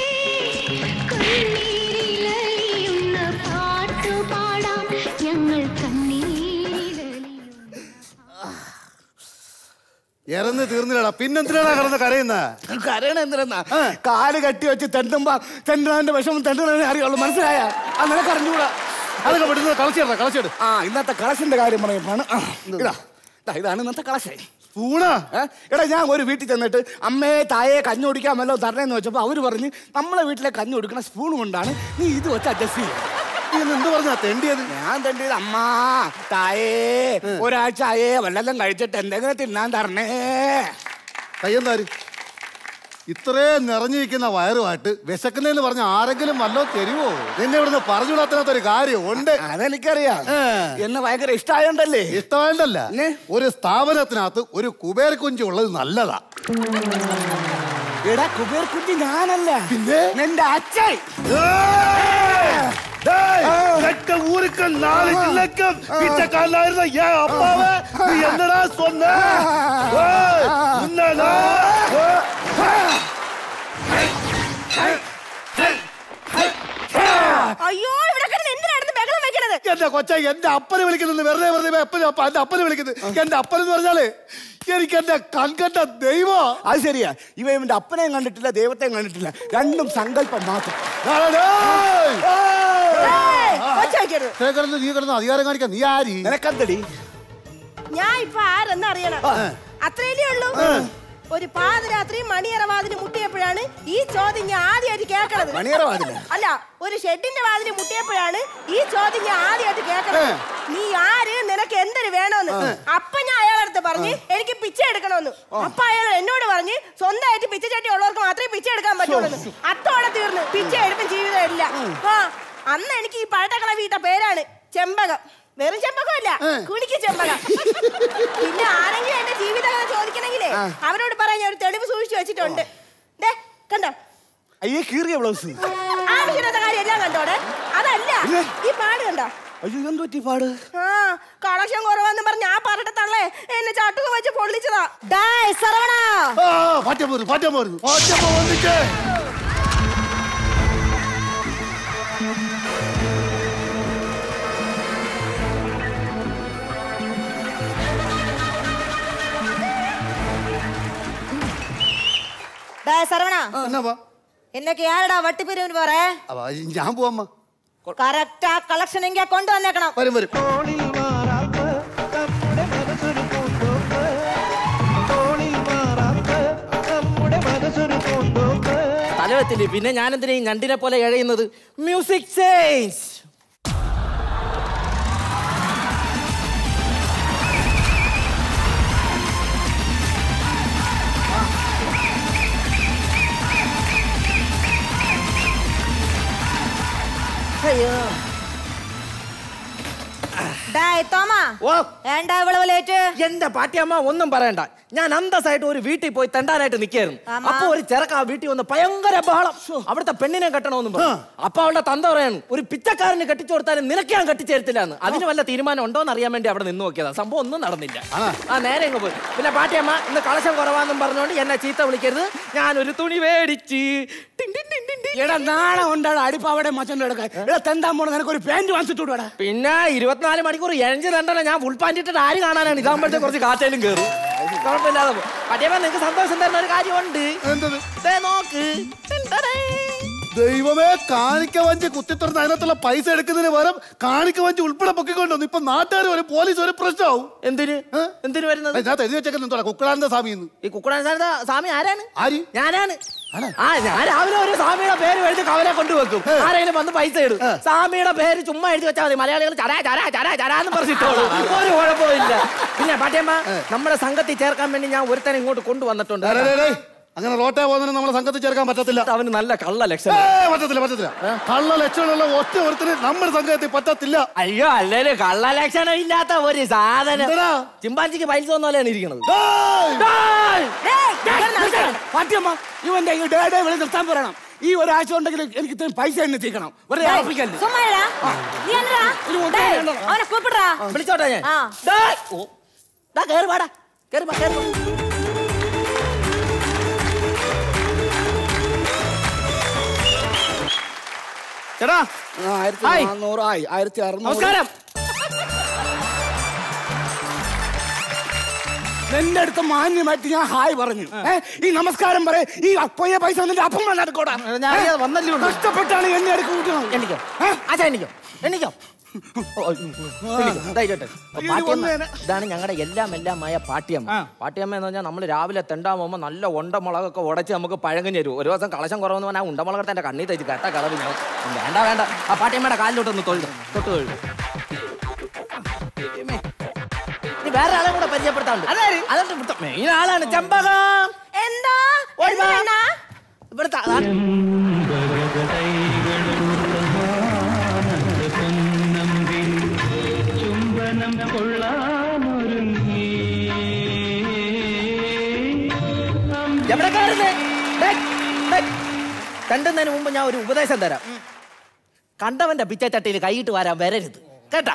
കണ്ണീരിലലിയുന്ന പാട്ടു പാടാം ഞങ്ങൾ കണ്ണീരിലലിയുന്ന ഇറന്ന് തീർന്നില്ലടാ പിന്നെന്തിനാണ് കിടന്ന് കരയുന്ന കരയണ എന്തിനാ കാല് കെട്ടി വെച്ച് തെണ്ടുമ്പോ തെണ്ടുന്നതിന്റെ വിഷമം തെണ്ടുന്നതിനെ അറിയുള്ളൂ മനസ്സിലായ ആ നിനക്ക് അറിഞ്ഞൂടാ അതൊക്കെ വിടുന്നത് കളച്ചിടാ കളച്ചിട് ആ ഇന്നത്തെ കളക്ഷന്റെ കാര്യം പറയുമ്പോഴാണ് ആ, ഇതാ ദാ, ഇതാണ് ഇന്നത്തെ കളക്ഷൻ ഊണാ എടാ ഞാൻ ഒരു വീട്ടിൽ ചെന്നിട്ട് അമ്മയെ തായെ കഞ്ഞി കുടിക്കാൻ വല്ലോ തരണേന്ന് വെച്ചപ്പോ അവര് പറഞ്ഞ് നമ്മളെ വീട്ടിലെ കഞ്ഞി കുടിക്കുന്ന സ്പൂൺ കൊണ്ടാണ് നീ ഇത് വെച്ച് അഡ്ജസ്റ്റ് ചെയ്യുക എന്ത് പറഞ്ഞാ തെണ്ടിയത് ഞാൻ തെണ്ടിയത് അമ്മ തായേ ഒരാഴ്ച ആയേ വല്ലതും കഴിച്ചിട്ട് എന്തെങ്കിലും തിന്നാൻ തരണേ കയ്യെന്താര് ഇത്രയും നിറഞ്ഞിരിക്കുന്ന വയറുമായിട്ട് വിശക്കുന്നതെന്ന് പറഞ്ഞ ആരെങ്കിലും വല്ലോ തരുമോ നിന്നെ ഇവിടുന്ന് പറഞ്ഞുകൂടാത്തൊരു കാര്യം ഉണ്ട് അതെനിക്കറിയാം എന്നെ ഭയങ്കര ഇഷ്ടമായോണ്ടല്ലേ ഇഷ്ടമായോണ്ടല്ല ഒരു സ്ഥാപനത്തിനകത്ത് ഒരു കുബേര കുഞ്ചി ഉള്ളത് നല്ലതാ എടാ കുബേർ കുട്ടി ഞാനല്ല പിന്നെ നിന്റെ അച്ഛൻ எட்ட ஊருக்கு நாலு இலக்கம் பிச்சைக்காரனாயிருந்த என் அப்பாவை நீ என்னடா சொன்ன ஏய், உன்னடா? എന്റെ കൊച്ച എന്റെ അപ്പനെ വിളിക്കുന്നത് വെറുതെ വെറുതെ അപ്പനെ അപ്പ എന്റെ അപ്പനെ വിളിക്കുന്നത് എന്റെ അപ്പൻ എന്ന് പറഞ്ഞാല് എനിക്ക് എന്റെ കൺകണ്ട ദൈവം അത് ശരിയാ ഇവ ഇവന്റെ അപ്പനെയും കണ്ടിട്ടില്ല ദൈവത്തെയും കണ്ടിട്ടില്ല രണ്ടും സങ്കല്പം മാത്രം നീ കിടന്ന് അധികാരം കാണിക്കാൻ നീ ആരി നിനക്കെന്തടി ഞാൻ ഇപ്പൊ ആരെന്ന് അറിയണം അത്രയല്ലേ ഉള്ളൂ ഒരു പാതിരാത്രി മണിയറ വാതിന് മുട്ടിയപ്പോഴാണ് ഈ ചോദ്യം ഞാൻ ആദ്യമായിട്ട് കേൾക്കണത് മണിയറ വാതില്? അല്ല ഒരു ഷെഡിന്റെ വാതിന് മുട്ടിയപ്പോഴാണ് ഈ ചോദ്യം ഞാൻ ആദ്യമായിട്ട് കേൾക്കണത് നീ ആര് നിനക്ക് എന്തൊരു വേണമെന്ന് അപ്പൊ ഞാൻ അയാളടുത്ത് പറഞ്ഞ് എനിക്ക് പിച്ച എടുക്കണമെന്ന് അപ്പൊ അയാൾ എന്നോട് പറഞ്ഞ് സ്വന്തമായിട്ട് പിച്ച ചട്ടി ഉള്ളവർക്ക് മാത്രമേ പിച്ച എടുക്കാൻ പറ്റുള്ളൂ അത്തോടെ തീർന്നു പിച്ച എടുപ്പും ജീവിതം ഇല്ല ആ അന്ന് എനിക്ക് ഈ പഴട്ടക്കള വീട്ട പേരാണ് ചെമ്പകം വെറും ചെമ്പകമല്ല കുണിക്ക് ചെമ്പകം പിന്നെ ആരെങ്കിലും എന്റെ ജീവിതകഥ ചോദിക്കണമെങ്കിലേ അവരോട് പറയാൻ ഞാൻ ഒരു തെളിവ് സൂക്ഷിച്ചു വെച്ചിട്ടുണ്ട് ദേ കണ്ടോ അയ്യേ കീറിയ ബ്ലൗസ് ആവശ്യമില്ലാത്ത കാര്യം എല്ലാം കണ്ടോടെ അതല്ല ഈ പാട് കണ്ടോ അയ്യോ എന്ത് പറ്റി പാട് ആ കളക്ഷൻ കുറവാന്ന് പറഞ്ഞ ആ പറഞ്ഞ തള്ളേ എന്നെ ചട്ടുക വെച്ച് പൊള്ളിച്ചതാ ഡായ് സർവണ പാറ്റം പോരുന്നു പാറ്റം പോരുന്നു പാറ്റം വന്നിട്ടേ ഡായ് സർവണ എന്നാ എന്നൊക്കെ ആരടാ വട്ടിപ്പിരിവിന് പറേ ഞാൻ പോവാമ്മ കറക്റ്റ് ആ കളക്ഷൻ എങ്കിൽ കൊണ്ടുവന്നേക്കണം വരും വരും തലവെത്തില്ലേ പിന്നെ ഞാൻ എന്തിനാ ഈ ഞണ്ടിനെ പോലെ എഴയുന്നത് മ്യൂസിക് ചേഞ്ച് അയ്യോ ഡായ് തോമാ ഓ വേണ്ട ഇവള് ലേറ്റ് എന്റെ പാട്ടിയമ്മ ഒന്നും പറയണ്ട ഞാൻ അന്തസ്സായിട്ട് ഒരു വീട്ടിൽ പോയി തെണ്ടാനായിട്ട് നിൽക്കായിരുന്നു ആമാ. അപ്പൊ ഒരു ചെറുക്ക ആ വീട്ടിൽ വന്ന് ഭയങ്കര ബഹളം അവിടുത്തെ പെണ്ണിനെ കെട്ടണമെന്നും പറഞ്ഞു അപ്പൊ അവളുടെ തന്ത പറയാണ് ഒരു പിച്ചക്കാരന് കെട്ടിച്ചു കൊടുത്താലും നിനക്ക് ഞാൻ കെട്ടിച്ചേരത്തില്ല എന്ന് അതിന് വല്ല തീരുമാനം ഉണ്ടോ എന്ന് അറിയാൻ വേണ്ടി അവിടെ നിന്ന് നോക്കിയതാ സംഭവം ഒന്നും നടന്നില്ല ആ നേരെ ഇങ്ങ് പോയി പിന്നെ പാട്ടിയമ്മ ഇന്ന് കളശം കുറവാന്നും പറഞ്ഞുകൊണ്ട് എന്നെ ചീത്ത വിളിക്കരുത് ഞാൻ ഒരു തുണി മേടിച്ച് ടിൻ ടിൻ ടിൻ ടിൻ ടിൻ. എടാ നാളെ ഉണ്ടാണ് അടിപ്പാവടെ മച്ചന്റെ എടുക്കാൻ എടാ തെന്താൻ പോണ നിനക്ക് ഒരു പാന്റ് വാങ്ങിച്ചിട്ട് വിടാ പിന്നെ ഇരുപത്തിനാല് മണിക്കൂർ എഴഞ്ച് തണ്ടല്ല ഞാൻ ഫുൾ പാൻറ് ഇട്ടിട്ട് ആര് കാണാനാണ് ഇതാകുമ്പോഴത്തെ കുറച്ച് കാറ്റേലും കയറും കുഴപ്പമില്ലാതെ പോകും പട്ടിയമ്മ നിങ്ങൾക്ക് സന്തോഷം തരുന്ന ഒരു കാര്യമുണ്ട് ദേ നോക്ക് ദൈവമേ കാണിക്ക വഞ്ചി കുത്തിത്തുറന്ന് അതിനകത്തുള്ള പൈസ എടുക്കുന്നതിന് പകരം കാണിക്ക വഞ്ചി ഉൾപ്പെടെ പൊക്കിക്കൊണ്ടു ഇപ്പൊ നാട്ടുകാർ വരും പോലീസ് വരും പ്രശ്നമാവും എന്തിന് എന്തിന് വരുന്നത് ഇതിനകത്ത് എഴുതി വെച്ചേക്കുന്നുണ്ടോ കുക്കടാനന്ദ സ്വാമി ഈ കുക്കുടാൻ സാറിന്റെ സ്വാമി ആരാണ് ആര് ഞാനാണ് ആ ഞാൻ രാവിലെ ഒരു സ്വാമിയുടെ പേര് എഴുതി കവലെ കൊണ്ടുവെക്കും ആരെങ്കിലും വന്ന് പൈസ ഇടും സ്വാമിയുടെ പേര് ചുമ്മാ എഴുതി വെച്ചാൽ മതി മലയാളികൾ ചരാ ചരാ ചരാ ചരാന്ന് പറഞ്ഞിട്ടോളൂ ഒരു കുഴപ്പമില്ല പിന്നെ പാട്ടിയമ്മ നമ്മുടെ സംഘത്തിൽ ചേർക്കാൻ വേണ്ടി ഞാൻ ഒരുത്തനെ ഇങ്ങോട്ട് കൊണ്ടുവന്നിട്ടുണ്ട് ഡേ, ഡേ, ഡേ, അങ്ങനെ റോട്ടെ പോകുന്നതിന് നമ്മളെ സംഘത്തിൽ ചേർക്കാൻ പറ്റത്തില്ല അവന് നല്ല കള്ള ലക്ഷണം ഏയ്, പറ്റത്തില്ല പറ്റത്തില്ല കള്ള ലക്ഷണമുള്ള ഒറ്റ ഒരുത്തിന് നമ്മുടെ സംഘത്തിൽ പറ്റത്തില്ല അയ്യോ അല്ലേലും കള്ള ലക്ഷണം ഇല്ലാത്ത ഒരു സാധനം ചിമ്പാഞ്ചിക്ക് പൈസ ഒന്നുമല്ലാണ് ഇരിക്കണത് പാട്ടിയമ്മ ഇവന്റെ ഈ ഡേ ഡേ വിളി നിർത്താൻ പറയണം ഈ ഒരാഴ്ച ഉണ്ടെങ്കിൽ എനിക്ക് ഇത്രയും പൈസ എന്നെ തീക്കണം വെറുതെ ഉറപ്പിക്കല്ലേ சும்மா இருடா. நீ என்னடா? டேய், அவனை கூப்பிடுறா വിളിച്ചോട്ടെ ഞാൻ ആ. ഡേയ്. ഓ. ദാ കേറി വാടാ കേറി വാ കേറി വാ. ചേട്ടാ ആയിരത്തി ഹായ്. നാന്നൂറ് ആയി ആയിരത്തി അറുന്നൂറ് നമസ്കാരം നിന്റെ അടുത്ത് മാന്യമായിട്ട് ഞാൻ ഹായ് പറഞ്ഞു ഏ, ഈ നമസ്കാരം പറ ഈ അപ്പോയ പൈസ നിന്റെ അപ്പം വന്നെടുക്കോടാ ഞാൻ അറിയാതെ വന്നല്ലേ ഉള്ളൂ. കഷ്ടപ്പെട്ടാണ് എന്നെ എടുക്ക് കൂട്ടണം എണ്ണിക്കോ ആച്ചാ എണ്ണിക്കോ എണ്ണിക്കോ ഓ, എണ്ണിക്കോ. ദാ ഇരുട്ടെ. അപ്പൊ അയ്യോ, പാട്ടിയമ്മ വന്നേനെ. ഇതാണ് ഞങ്ങളുടെ എല്ലാം എല്ലാമായ പാട്ടിയമ്മ പാട്ടിയമ്മ എന്ന് പറഞ്ഞാൽ നമ്മൾ രാവിലെ തെണ്ടാൻ പോകുമ്പോൾ നല്ല ഉണ്ടമുളകൊക്കെ ഉടച്ച് നമുക്ക് പഴങ്ങി തരും ഒരു ദിവസം കളശം കുറവെന്ന് പറഞ്ഞാൽ ഉണ്ടമുളകത്തെ എന്റെ കണ്ണി തയ്ച്ച് കേട്ട കളവ് ഞാൻ വേണ്ട വേണ്ട ആ പാട്ടിയമ്മയുടെ കാലിലോട്ടൊന്ന് തൊഴുതു തൊട്ട് തൊഴുതു ഇനി വേറെ ആളെ കൂടെ പരിചയപ്പെടുത്താണ്ട് അതൊക്കെ മെയിൻ ആളാണ് ചെമ്പകം എന്താ ഓടി വാ. എന്തിനാ? ഇവിടുത്തെ അതാണ് ചുംബനം കൊള്ളാമൊരുങ്ങി എവിടെ കയറുന്നേ? ഡേയ്, ഡേയ്. കണ്ടുന്നതിന് മുമ്പ് ഞാൻ ഒരു ഉപദേശം തരാം കണ്ടവന്റെ പിച്ചച്ചട്ടിയിൽ കൈയിട്ട് വരാൻ വരരുത് കേട്ടാ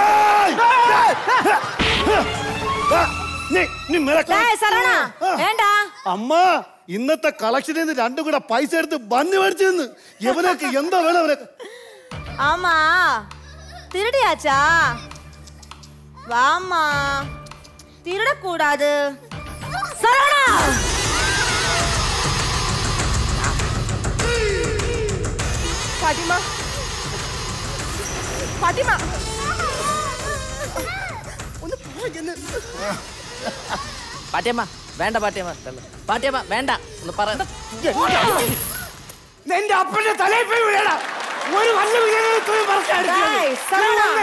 டேய், சரவணா, வேண்டா അമ്മ ഇന്നത്തെ കളക്ഷനിൽ നിന്ന് രണ്ടും കൂടെ പൈസ എടുത്ത് ബന്ന് മേടിച്ചു നിന്ന് ഇവനൊക്കെ എന്താ വേണം അവനൊക്കെ ஆமா திருடியாச்சா வாம்மா திருடக்கூடாது சரவணா பாட்டிமா பாட்டிமா ഒന്ന് പറഞ്ഞെന്ന് പാട്ടിയമ്മ വേണ്ട പാട്ടിയമ്മ പാട്ടിയമ്മ വേണ്ട ഒന്ന് പറ നിന്റെ അപ്പന്റെ തലയിൽ പോയി വീഴടാ ഒരു വല്ല ഡേയ്, സരവണ.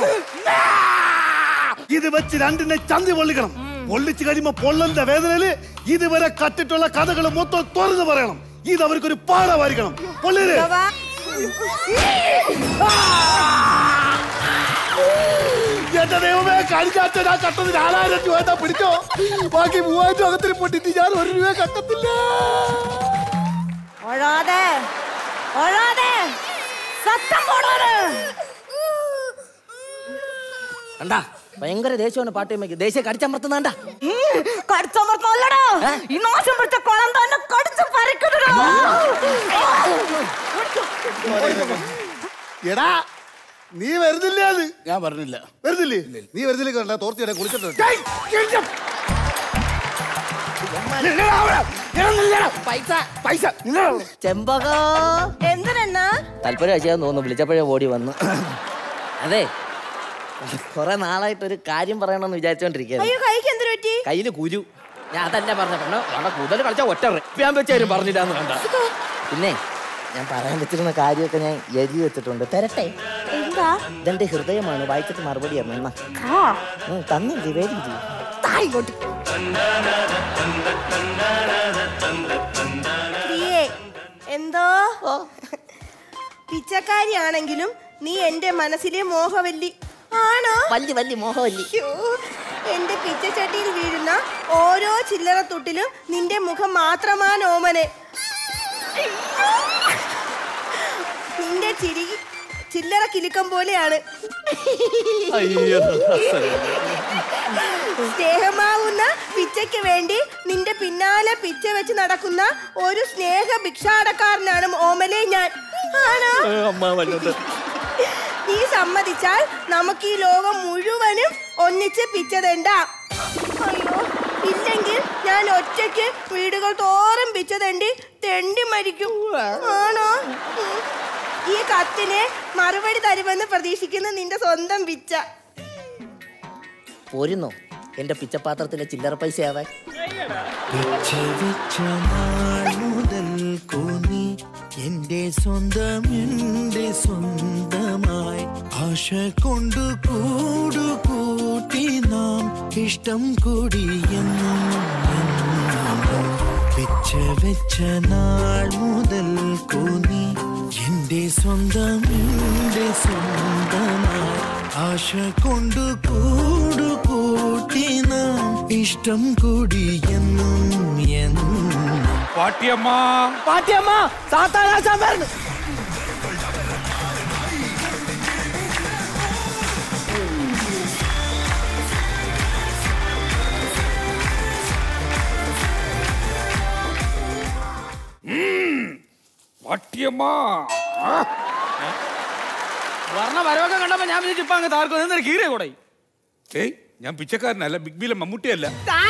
ഇത് വെച്ച് രണ്ടിനെ ചന്തി പൊള്ളിക്കണം പൊള്ളിച്ചു കഴിയുമ്പോ പൊള്ളന്റെ വേദനയില് ഇതുവരെ കട്ടിട്ടുള്ള കഥകൾ മൊത്തം തുറന്നു പറയണം ഇത് അവർക്കൊരു പാഠമായിരിക്കണം പൊള്ളിര് എന്റെ ദൈവമേ കഴിഞ്ഞാച്ച ഞാൻ കട്ടത് നാലായിരം രൂപ എന്താ പിടിച്ചോ ബാക്കി മൂവായിരം രൂപ അകത്തിന് പൊട്ടിട്ട് ഞാൻ ഒരു രൂപ കട്ടത്തില്ല ഒഴാതെ ഒഴാതെ സത്തം പോണോര് കണ്ടാ ഭയങ്കര ദേഷ്യമാണ് പാട്ടിയമ്മയ്ക്ക് ദേഷ്യം കടിച്ചമർത്തുന്നണ്ട കടിച്ചമർത്തല്ലടാ ഈ നാശം പിടിച്ച കുളം തന്നെ കടിച്ചു പറിക്കണടാ എടാ നീ വരുന്നില്ലേ അത് ഞാൻ പറഞ്ഞില്ല വരുന്നില്ലേ നീ വരുന്നില്ലേ കണ്ട തോർത്തിയുടെ കുളിച്ചിട്ടുണ്ട് പൈസ പൈസ ചെമ്പക എന്തിനാ താല്പര്യം ചെയ്യാൻ തോന്നുന്നു വിളിച്ചപ്പോഴേ ഓടി വന്നു അതെ കുറെ നാളായിട്ട് ഒരു കാര്യം പറയണമെന്ന് വിചാരിച്ചോണ്ടിരിക്കുകയാണ് അയ്യോ കൈക്ക് എന്തിനു പറ്റി കയ്യില് കുരു ഞാൻ അതന്നെ പറഞ്ഞ പെണ്ണ അവിടെ കൂടുതൽ കളിച്ച ഒറ്റ ഞാൻ വെച്ചാലും പറഞ്ഞില്ല എന്ന് കണ്ട പിന്നെ ഞാൻ പറയാൻ വെച്ചിരുന്ന കാര്യമൊക്കെ ഞാൻ എഴുതി വെച്ചിട്ടുണ്ട് തരട്ടെ എന്താ ഇതെന്റെ ഹൃദയമാണ് വായിച്ചിട്ട് മറുപടി തരണം എന്നാ ആ ഉം, തന്നില്ലേ വേദില്ലേ തായിക്കോട്ട് പ്രിയേ എന്തോ പിച്ചക്കാരിയാണെങ്കിലും നീ എന്റെ മനസ്സിലെ മോഹവല്ലി ആണോ വല്യ വല്യ മോഹവല്ലി അയ്യോ, എന്റെ പിച്ചച്ചട്ടിയിൽ വീഴുന്ന ഓരോ ചില്ലറ തൊട്ടിലും നിന്റെ മുഖം മാത്രമാണ് ഓമനെ നിന്റെ ചിരി ചില്ലറ കിലുക്കം പോലെയാണ് സ്നേഹമാവുന്ന പിച്ചയ്ക്ക് വേണ്ടി നിന്റെ പിന്നാലെ പിച്ച വെച്ച് നടക്കുന്ന ഒരു സ്നേഹ ഭിക്ഷാടക്കാരനാണ് ഓമലെ ഞാൻ ആണോ നീ സമ്മതിച്ചാൽ നമുക്ക് ഈ ലോകം മുഴുവനും ഒന്നിച്ച് പിച്ചതണ്ട അയ്യോ ഇല്ലെങ്കിൽ ഞാൻ ഒറ്റയ്ക്ക് വീടുകൾ തോറും പിച്ചതണ്ടി തെണ്ടി മരിക്കും ആണോ ഉം. ഈ കത്തിന് മറുപടി തരുമെന്ന് പ്രതീക്ഷിക്കുന്ന നിന്റെ സ്വന്തം പിച്ച പോരുന്നോ എന്റെ പിച്ചപാത്രത്തിലെ ചില്ലറ പൈസ ആവാൻ പിച്ച വെച്ച നാൾ മുതൽ കൂനി എന്റെ സ്വന്തം എന്റെ സ്വന്തമായി ആശ കൊണ്ട് കൂടു കൂട്ടി നാം ഇഷ്ടം കൂടിയെന്നും എന്നും. പിച്ച വെച്ച നാൾ മുതൽ കൂനി എന്റെ സ്വന്തം എന്റെ സ്വന്തമായി ആശ കൊണ്ട് കൂടു കൂട്ടി നാം ഇഷ്ടം കൂടിയെന്നും എന്നും പാട്ടിയമ്മ പാട്ടിയമ്മ സാത്താനാശാൻ വരുന്നു പാട്ടിയമ്മ വർണ്ണ വരവൊക്കെ കണ്ടപ്പോ ഞാൻ വിചാരിച്ചു ഇപ്പൊ അങ്ങ് താർക്കും എന്തൊരു കീറിയ കൂടെ ഏയ് ഞാൻ പിച്ചക്കാരനല്ല ബിഗ് ബിയിലെ മമ്മൂട്ടിയല്ല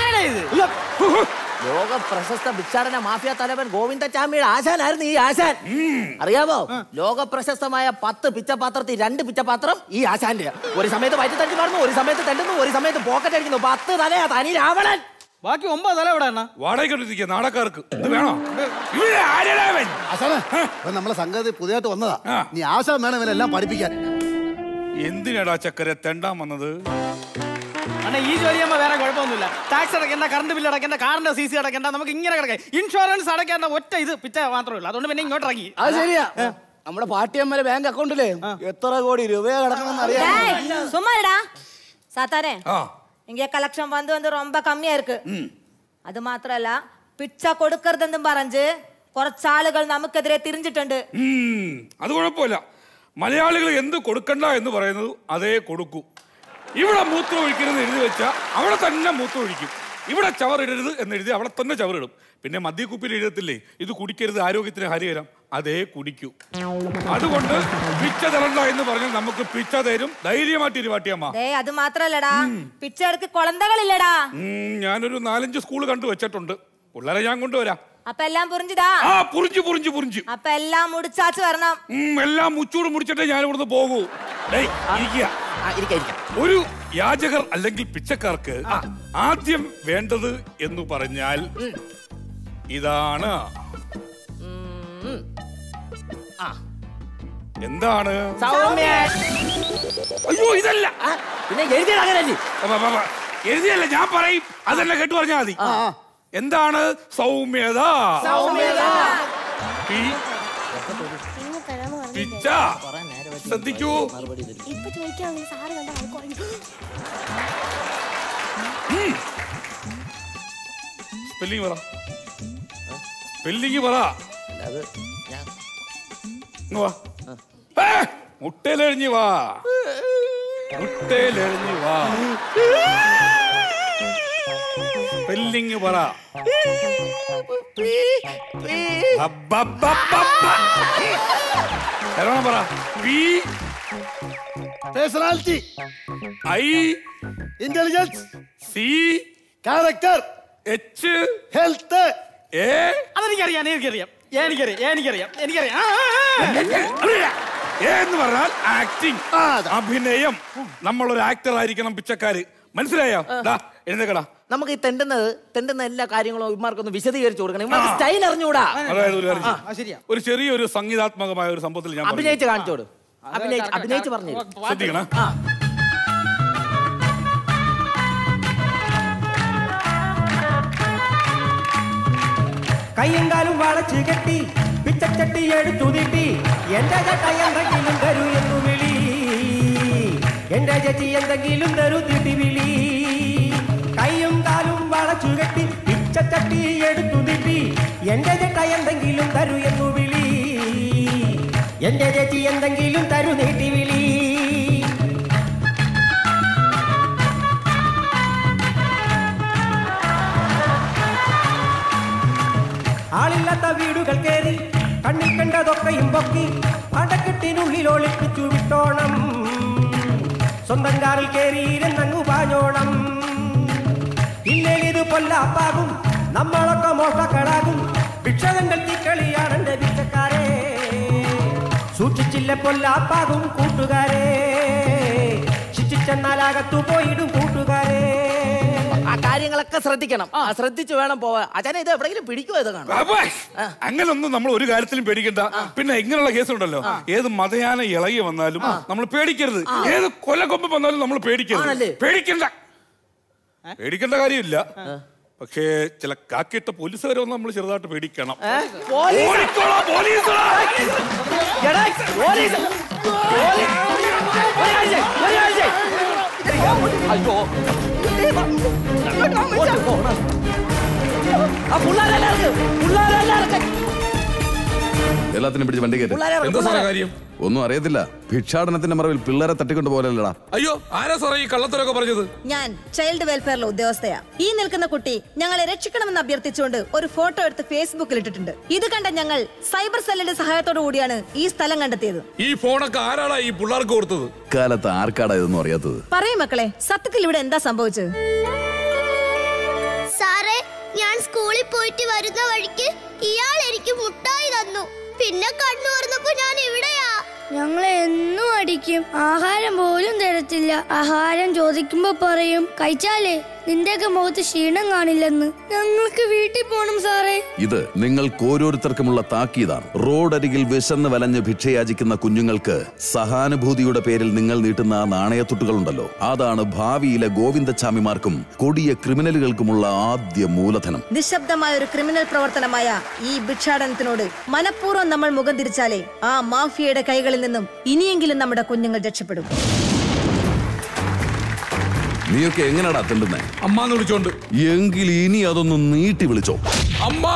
ലോക പ്രശസ്ത ഭിക്ഷാടന മാഫിയ തലവൻ ഗോവിന്ദചാമിയുടെ ആശാനായിരുന്നു ഈ ആശാൻ അറിയാമോ ലോക പ്രശസ്തമായ പത്ത് പിച്ചപാത്രത്തിൽ രണ്ട് പിച്ചപാത്രം ഈ ആശാന്റെ ഒരു സമയത്ത് വയറ്റി തട്ടി പാടുന്നു ഒരു സമയത്ത് തണ്ടുന്നു ഒരു സമയത്ത് പോക്കറ്റ് അടിക്കുന്നു പത്ത് തലയാ തനി രാവണൻ ബാക്കി ഒമ്പത് തല എവിടെ വാടക എടുത്തിരിക്കുക നാടക്കാർക്ക് ഇത് വേണോ ഇവിടെ ആരെടാ അവൻ? ആശാനെ ഇവൻ നമ്മളെ സംഗതി പുതിയതായിട്ട് വന്നതാ നീ ആശാൻ വേണം ഇവനെല്ലാം പഠിപ്പിക്കാൻ എന്തിനാടാ ചക്കര തെണ്ടാൻ വന്നത് അണ്ണാ ഈ ജോലി ചെയ്യുമ്പോ വേറെ കുഴപ്പമൊന്നുമില്ല ടാക്സ് അടയ്ക്കേണ്ട കറണ്ട് ബില്ല് അടയ്ക്കേണ്ട കാറിന്റെ സി സി അടയ്ക്കേണ്ട നമുക്ക് ഇങ്ങനെ കിടക്കാം ഇൻഷുറൻസ് അടയ്ക്കേണ്ട ഒറ്റ ഇത് പിച്ച മാത്രമേ ഉള്ളൂ അതുകൊണ്ട് പിന്നെ ഇങ്ങോട്ട് ഇറങ്ങി അത് ശരിയാ നമ്മുടെ പാട്ടിയമ്മലെ ബാങ്ക് അക്കൗണ്ടിലെ എത്ര കോടി രൂപയെ കിടക്കണമെന്ന് അറിയാം டேய், சும்மா இருடா சாத்தாரே ആ இங்க கலெக்ஷன் வந்து வந்து ரொம்ப கம்மியா இருக்கு അത് മാത്രല്ല പിച്ച കൊടുക്കരുതെന്നും പറഞ്ഞ് കുറച്ചാളുകൾ നമുക്കെതിരെ തിരിഞ്ഞിട്ടുണ്ട് ഉം, അത് കുഴപ്പമില്ല മലയാളികൾ എന്ത് കൊടുക്കണ്ട എന്ന് പറയുന്നത് അതേ കൊടുക്കൂ ഇവിടെ മൂത്രം ഒഴിക്കരുത് എഴുതി വെച്ചാൽ അവിടെ തന്നെ മൂത്രം ഒഴിക്കും ഇവിടെ ചവറിടരുത് എന്ന് എഴുതി അവിടെ തന്നെ ചവറിടും പിന്നെ മദ്യക്കുപ്പിൽ എഴുതത്തില്ലേ ഇത് കുടിക്കരുത് ആരോഗ്യത്തിന് ഹാനികരം അതേ കുടിക്കൂ അതുകൊണ്ട് പിച്ച തരണ്ട എന്ന് പറഞ്ഞാൽ നമുക്ക് പിച്ച തരും ധൈര്യമായിട്ട് ഇരുവാട്ടിയമ്മ ദേ അത് മാത്രല്ലടാ പിച്ചെടുക്ക് കുളന്തകളില്ലടാ ഉം, ഞാനൊരു നാലഞ്ച് സ്കൂൾ കണ്ടു വെച്ചിട്ടുണ്ട് പിള്ളേരെ ഞാൻ കൊണ്ടുവരാം അപ്പൊ എല്ലാം പുറിഞ്ചിതാ ആ പുറിഞ്ചു പുറിഞ്ചു പുറിഞ്ചു അപ്പൊ എല്ലാം മുടിച്ചാച്ച് വരണം ഉം, എല്ലാം മുച്ചൂട് മുടിച്ചിട്ടേ ഞാൻ ഇവിടുന്ന് പോകൂ ഡേയ്, ഇരിക്ക. ഒരു യാചകർ അല്ലെങ്കിൽ പിച്ചക്കാർക്ക് ആദ്യം വേണ്ടത് എന്ന് പറഞ്ഞാൽ ഇതാണ് എന്താണ് അയ്യോ ഇതല്ല പിന്നെ എഴുതിയത് അങ്ങനല്ലേ എഴുതിയല്ല ഞാൻ പറയും അതല്ല കേട്ടു പറഞ്ഞാൽ മതി എന്താണ് സൗമ്യത സൗമ്യത. പി- പിച്ച ശ്രദ്ധിക്കൂ ഇപ്പൊ ചോദിക്കാണെങ്കിൽ സാറ് കണ്ട ആൾക്ക് കുറഞ്ഞു സ്പെല്ലിംഗ് പറ സ്പെല്ലിംഗ് പറ ഇങ്ങ് വാ ഏ, മുട്ടയിലെഴിഞ്ഞ് വാ മുട്ടയിലെഴിഞ്ഞ് വാ സ്പെല്ലിംഗ് പറ അബ്ബബ്ബബ്ബബ്ബ. ശരവണൻ പറ P personality I intelligence C character H health A അതെനിക്കറിയാം എനിക്കറിയാം എനിക്കറിയാം എനിക്കറിയാം എനിക്കറിയാം ആ, എ എന്ന് പറഞ്ഞാൽ ആക്ടിങ് അഭിനയം നമ്മൾ ഒരു ആക്ടർ ആയിരിക്കണം പിച്ചക്കാര് മനസ്സിലായോ ദാ, എഴുന്നേക്കടാ നമുക്ക് ഈ തെണ്ടുന്നത് തെണ്ടുന്ന എല്ലാ കാര്യങ്ങളും ഇമാർക്കൊന്ന് വിശദീകരിച്ചു കൊടുക്കണം ഇമാർക്ക് സ്റ്റൈൽ അറിഞ്ഞൂടാ അതായത് ഒരു കാര്യം ആ, ചെയ്യ്. ആ, ശരിയാ ഒരു ചെറിയൊരു സംഗീതാത്മകമായ ഒരു സംഭവത്തിൽ ഞാൻ അഭിനയിച്ച് കാണിച്ചോട് അഭിനയിച്ച് അഭിനയിച്ച് പറഞ്ഞു ശ്രദ്ധിക്കണം കയ്യും കാലും വളച്ചു കെട്ടി പിച്ചച്ചട്ടി എടുത്തു നീട്ടി എന്റെ ചേട്ട എന്തെങ്കിലും തരൂ എന്നു വിളി എന്റെ ചേച്ചി എന്തെങ്കിലും തരൂ തീട്ടി വിളി കയ്യും കാലും വളച്ചു കെട്ടി പിച്ചച്ചട്ടി എടുത്തു നീട്ടി എന്റെ ചേട്ട എന്തെങ്കിലും തരൂ എന്നു വിളി എന്റെ ചേച്ചി എന്തെങ്കിലും തരൂ നീട്ടി വിളി ആളില്ലാത്ത വീടുകൾ കേറി കണ്ണിൽ കണ്ടതൊക്കെയും പൊക്കി പടക്കെട്ടിനുള്ളിൽ ഒളിപ്പിച്ചു വിട്ടോണം സ്വന്തം കാറിൽ കയറിയിരുന്നങ്ങു പാഞ്ഞോണം ഇല്ലേലിത് പൊല്ലാപ്പാകും നമ്മളൊക്കെ മോഷ്ടക്കടാകും ഭിക്ഷകന്റെ തീക്കളിയാണ് എന്റെ ഭിക്ഷക്കാരെ സൂക്ഷിച്ചില്ല പൊല്ലാപ്പാകും കൂട്ടുകാരെ ശിക്ഷിച്ചെന്നാലാകത്തു പോയിടും കൂട്ടുകാരെ ആ കാര്യങ്ങളൊക്കെ ശ്രദ്ധിക്കണം ആ ശ്രദ്ധിച്ചു വേണം പോവാൻ അച്ഛനെ ഇത് എവിടെയെങ്കിലും പിടിക്കുമോ ഇത് കാണാം അപ്പേ, അങ്ങനൊന്നും നമ്മൾ ഒരു കാര്യത്തിലും പേടിക്കണ്ട പിന്നെ ഇങ്ങനെയുള്ള കേസ് ഉണ്ടല്ലോ ഏത് മതയാന ഇളകി വന്നാലും നമ്മൾ പേടിക്കരുത് ഏത് കൊലക്കൊമ്പ് വന്നാലും നമ്മൾ പേടിക്കരുത് ആണല്ലേ? പേടിക്കണ്ട പേടിക്കേണ്ട കാര്യമില്ല പക്ഷേ ചില കാക്കിയിട്ട പോലീസുകാരെ ഒന്ന് നമ്മൾ ചെറുതായിട്ട് പേടിക്കണം പോലീസ്? ഓടിക്കോളാം, പോലീസുകളാ. എടാ, പോലീസ്! പോലീസ്! ഒരാഴ്ച, ഒരാഴ്ച. അയ്യോ ആ പിള്ളേരെല്ലാം ഇറക്ക്. പിള്ളേരെല്ലാം ഇറക്ക്. എല്ലാത്തിനും പിടിച്ച് വണ്ടി കയറ്റി പിള്ളേരെ ഇറക്ക്, എന്താ സാറേ പിള്ളേരെ. കാര്യം ഒന്നും അറിയത്തില്ല ഭിക്ഷാടനത്തിന്റെ മറവിൽ പിള്ളേരെ തട്ടിക്കൊണ്ട് പോലല്ലടാ അയ്യോ ആരാ സാറേ ഈ കള്ളത്തരൊക്കെ പറഞ്ഞത് ഞാൻ ചൈൽഡ് വെൽഫെയറിലെ ഉദ്യോഗസ്ഥയാ ഈ നിൽക്കുന്ന കുട്ടി ഞങ്ങളെ രക്ഷിക്കണമെന്ന് അഭ്യർത്ഥിച്ചുകൊണ്ട് ഒരു ഫോട്ടോ എടുത്ത് ഫേസ്ബുക്കിൽ ഇട്ടിട്ടുണ്ട് ഇത് കണ്ട ഞങ്ങൾ സൈബർ സെല്ലിന്റെ സഹായത്തോടു കൂടിയാണ് ഈ സ്ഥലം കണ്ടെത്തിയത് ഈ ഫോണൊക്കെ ആരാടാ ഈ പിള്ളേർക്ക് കൊടുത്തത് കാലത്ത് ആർക്കാടാ ഇതൊന്നും അറിയാത്തത് പറയൂ മക്കളെ സത്യത്തിൽ ഇവിടെ എന്താ സംഭവിച്ചത് സാറേ ഞാൻ സ്കൂളിൽ പോയിട്ട് വരുന്ന വഴിക്ക് ഇയാൾ എനിക്ക് മുട്ടായി തന്നു പിന്നെ കണ്ണു തുറന്നപ്പോ ഞാൻ ഇവിടെയാ ഞങ്ങളെ എന്നും അടിക്കും ആഹാരം പോലും തരത്തില്ല ആഹാരം ചോദിക്കുമ്പോ പറയും കഴിച്ചാലേ നിന്റെയൊക്കെ മുഖത്ത് ക്ഷീണം കാണില്ലെന്ന് ഞങ്ങൾക്ക് വീട്ടിൽ പോണം സാറേ ഇത് നിങ്ങൾക്ക് ഓരോരുത്തർക്കുമുള്ള താക്കീതാണ് റോഡരികിൽ വിശന്ന് വലഞ്ഞ് ഭിക്ഷയാചിക്കുന്ന കുഞ്ഞുങ്ങൾക്ക് സഹാനുഭൂതിയുടെ പേരിൽ നിങ്ങൾ നീട്ടുന്ന ആ നാണയത്തുട്ടുകളുണ്ടല്ലോ അതാണ് ഭാവിയിലെ ഗോവിന്ദച്ചാമിമാർക്കും കൊടിയ ക്രിമിനലുകൾക്കുമുള്ള ആദ്യ മൂലധനം നിശബ്ദമായ ഒരു ക്രിമിനൽ പ്രവർത്തനമായ ഈ ഭിക്ഷാടനത്തിനോട് മനഃപൂർവ്വം നമ്മൾ മുഖം തിരിച്ചാലേ ആ മാഫിയയുടെ കൈകളിൽ നിന്നും ഇനിയെങ്കിലും നമ്മുടെ കുഞ്ഞുങ്ങൾ രക്ഷപ്പെടും നീയൊക്കെ എങ്ങനെയാടാ തെണ്ടുന്നേ അമ്മാന്ന് വിളിച്ചോണ്ട് എങ്കിൽ ഇനി അതൊന്ന് നീട്ടി വിളിച്ചോ അമ്മാ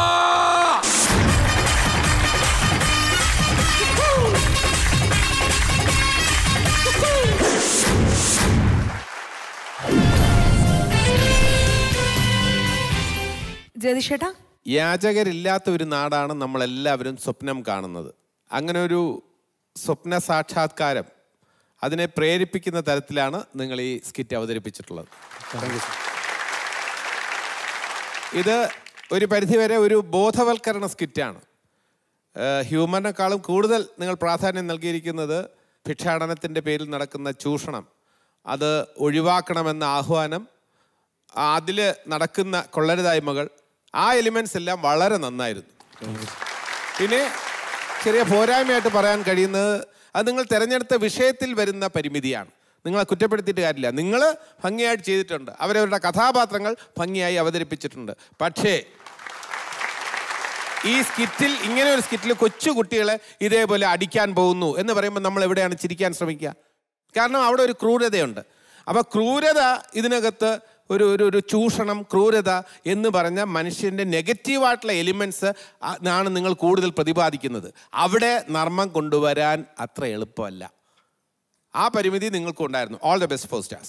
ജയതിഷേട്ടാ യാചകരില്ലാത്ത ഒരു നാടാണ് നമ്മളെല്ലാവരും സ്വപ്നം കാണുന്നത് അങ്ങനെ ഒരു സ്വപ്ന സാക്ഷാത്കാരം അതിനെ പ്രേരിപ്പിക്കുന്ന തരത്തിലാണ് നിങ്ങൾ ഈ സ്കിറ്റ് അവതരിപ്പിച്ചിട്ടുള്ളത് ഇത് ഒരു പരിധിവരെ ഒരു ബോധവൽക്കരണ സ്കിറ്റാണ് ഹ്യൂമറിനേക്കാളും കൂടുതൽ നിങ്ങൾ പ്രാധാന്യം നൽകിയിരിക്കുന്നത് ഭിക്ഷാടനത്തിൻ്റെ പേരിൽ നടക്കുന്ന ചൂഷണം അത് ഒഴിവാക്കണമെന്ന ആഹ്വാനം അതിൽ നടക്കുന്ന കൊള്ളരുതായ്മകൾ ആ എലിമെൻസ് എല്ലാം വളരെ നന്നായിരുന്നു പിന്നെ ചെറിയ പോരായ്മയായിട്ട് പറയാൻ കഴിയുന്നത് അത് നിങ്ങൾ തിരഞ്ഞെടുത്ത വിഷയത്തിൽ വരുന്ന പരിമിതിയാണ് നിങ്ങളെ കുറ്റപ്പെടുത്തിയിട്ട് കാര്യമില്ല നിങ്ങൾ ഭംഗിയായിട്ട് ചെയ്തിട്ടുണ്ട് അവരവരുടെ കഥാപാത്രങ്ങൾ ഭംഗിയായി അവതരിപ്പിച്ചിട്ടുണ്ട് പക്ഷേ ഈ സ്കിറ്റിൽ ഇങ്ങനെ ഒരു സ്കിറ്റിൽ കൊച്ചു കുട്ടികളെ ഇതേപോലെ അടിക്കാൻ പോകുന്നു എന്ന് പറയുമ്പോൾ നമ്മൾ എവിടെയാണ് ചിരിക്കാൻ ശ്രമിക്കുക കാരണം അവിടെ ഒരു ക്രൂരതയുണ്ട് അപ്പോൾ ക്രൂരത ഇതിനകത്ത് ഒരു ഒരു ഒരു ചൂഷണം ക്രൂരത എന്ന് പറഞ്ഞ മനുഷ്യൻ്റെ നെഗറ്റീവായിട്ടുള്ള എലിമെൻറ്റ്സ് ആണ് നിങ്ങൾ കൂടുതൽ പ്രതിപാദിക്കുന്നത് അവിടെ നർമ്മം കൊണ്ടുവരാൻ അത്ര എളുപ്പമല്ല ആ പരിമിതി നിങ്ങൾക്കുണ്ടായിരുന്നു all the best four stars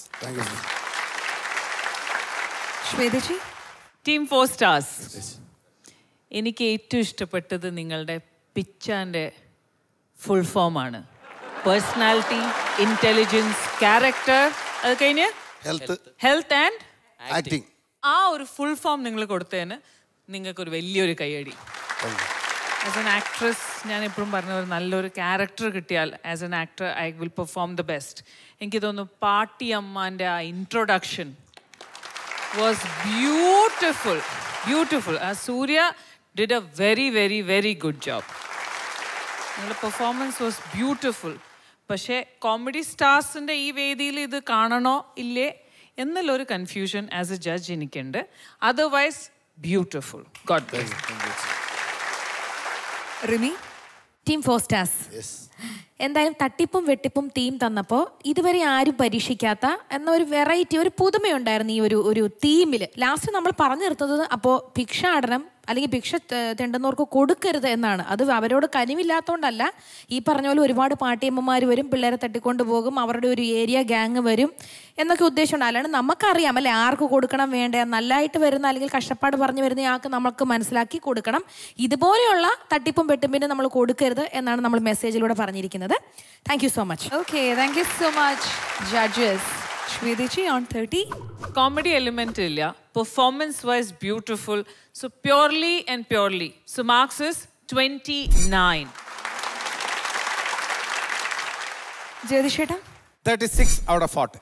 Shwetha ji team four stars എനിക്ക് ഏറ്റവും ഇഷ്ടപ്പെട്ടത് നിങ്ങളുടെ പിച്ചാൻ്റെ ഫുൾ ഫോമാണ് പേഴ്സണാലിറ്റി ഇൻ്റലിജൻസ് ക്യാരക്ടർ അത് കഴിഞ്ഞ് ഹെൽത്ത് ഹെൽത്ത് ആൻഡ് ആക്ടിങ് ആ ഒരു ഫുൾ ഫോം നിങ്ങൾ കൊടുത്തതിന് നിങ്ങൾക്ക് ഒരു വലിയൊരു കൈയടി ആസ് എൻ ആക്ട്രസ് ഞാൻ എപ്പോഴും പറഞ്ഞ ഒരു നല്ലൊരു ക്യാരക്ടർ കിട്ടിയാൽ as an actor I will perform the best എനിക്ക് തോന്നുന്നു പാട്ടി അമ്മാൻ്റെ ആ ഇൻട്രൊഡക്ഷൻ വാസ് ബ്യൂട്ടിഫുൾ ബ്യൂട്ടിഫുൾ ആ Surya did a very very very good job നിങ്ങളുടെ പെർഫോമൻസ് വാസ് ബ്യൂട്ടിഫുൾ പക്ഷേ കോമഡി സ്റ്റാർസിൻ്റെ ഈ വേദിയിൽ ഇത് കാണണോ ഇല്ലേ എന്നുള്ളൊരു കൺഫ്യൂഷൻ ആസ് എ ജഡ്ജ് എനിക്കുണ്ട് otherwise beautiful God bless Rimi team four stars എന്തായാലും തട്ടിപ്പും വെട്ടിപ്പും തീം തന്നപ്പോൾ ഇതുവരെ ആരും പരീക്ഷിക്കാത്ത എന്ന ഒരു വെറൈറ്റി ഒരു പുതുമയുണ്ടായിരുന്നു ഈ ഒരു ഒരു തീമിൽ ലാസ്റ്റ് നമ്മൾ പറഞ്ഞു നിർത്തുന്നത് അപ്പോൾ ഭിക്ഷാടനം അല്ലെങ്കിൽ ഭിക്ഷ ത- തെണ്ടുന്നവർക്ക് കൊടുക്കരുത് എന്നാണ് അത് അവരോട് കനിവില്ലാത്തതുകൊണ്ടല്ല ഈ പറഞ്ഞ പോലെ ഒരുപാട് പാട്ടിയമ്മമാർ വരും പിള്ളേരെ തട്ടിക്കൊണ്ട് പോകും അവരുടെ ഒരു ഏരിയ ഗ്യാങ് വരും എന്നൊക്കെ ഉദ്ദേശമുണ്ട് അല്ലാണ്ട് നമുക്കറിയാം അല്ലെ ആർക്ക് കൊടുക്കണം വേണ്ട നല്ലതായിട്ട് വരുന്ന അല്ലെങ്കിൽ കഷ്ടപ്പാട് പറഞ്ഞു വരുന്ന ആൾക്ക് നമുക്ക് മനസ്സിലാക്കി കൊടുക്കണം ഇതുപോലെയുള്ള തട്ടിപ്പും വെട്ടുമ്പിനും നമ്മൾ കൊടുക്കരുത് എന്നാണ് നമ്മൾ മെസ്സേജിലൂടെ പറഞ്ഞിരിക്കുന്നത് thank you so much okay thank you so much judges Shwetha ji on thirty comedy element ഇല്ല performance wise beautiful so purely and purely so marks is twenty nine ജ്യോതിഷേട്ടാ thirty six out of forty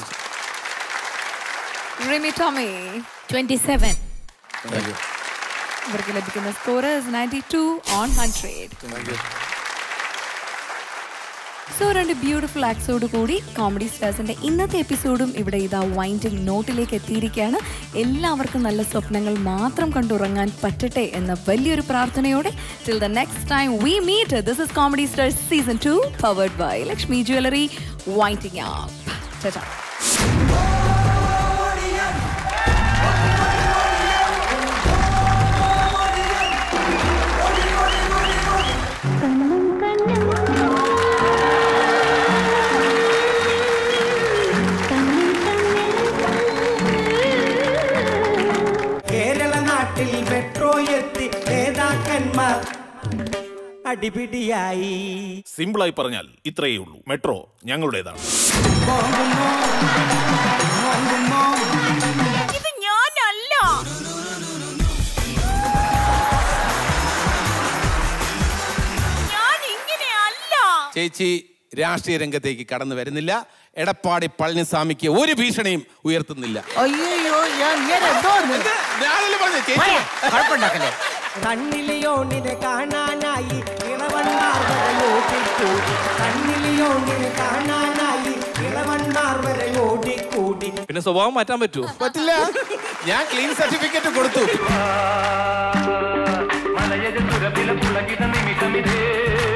Rimi Tomy twenty seven ഇവർക്ക് ലഭിക്കുന്ന score ninety two on hundred so രണ്ട് beautiful ആക്ട്സോട് കൂടി comedy സ്റ്റാർസിന്റെ ഇന്നത്തെ എപ്പിസോഡും ഇവിടെ ഇതാ വൈൻഡിങ് നോട്ടിലേക്ക് എത്തിയിരിക്കുകയാണ് എല്ലാവർക്കും നല്ല സ്വപ്നങ്ങൾ മാത്രം കണ്ടുറങ്ങാൻ പറ്റട്ടെ എന്ന വലിയൊരു പ്രാർത്ഥനയോടെ till the next time we meet this is comedy stars season two powered by Lakshmi jewellery winding up ചേട്ടാ കേരള നാട്ടിൽ മെട്രോ എത്തി നേതാക്കന്മാർ അടിപിടിയായി സിമ്പിളായി പറഞ്ഞാൽ ഇത്രയേ ഉള്ളൂ മെട്രോ ഞങ്ങളുടേതാണ് ഇത് ഞാനല്ല ഞാൻ ഇങ്ങനെയല്ല ചേച്ചി രാഷ്ട്രീയ രംഗത്തേക്ക് കടന്നു വരുന്നില്ല എടപ്പാടി പളനിസ്വാമിക്ക് ഒരു ഭീഷണിയും ഉയർത്തുന്നില്ല അയ്യോ ഞാൻ ഇങ്ങനെ എന്തോ ഞാനല്ലേ പറഞ്ഞത്, ചേച്ചി. കുഴപ്പമുണ്ടാക്കല്ലേ കണ്ണിലിയോണിനെ കാണാനായി ഇളവണ്ണാർ വരെ ഓടിക്കൂടി കണ്ണിലിയോണിനെ കാണാനായി ഇളവണ്ണാർ വരെ ഓടിക്കൂടി പിന്നെ സ്വഭാവം മാറ്റാൻ പറ്റുമോ പറ്റില്ല ഞാൻ ക്ലീൻ സർട്ടിഫിക്കറ്റ് കൊടുത്തു മലയജ സുരഭില പുളകിത നിമിഷമിതേ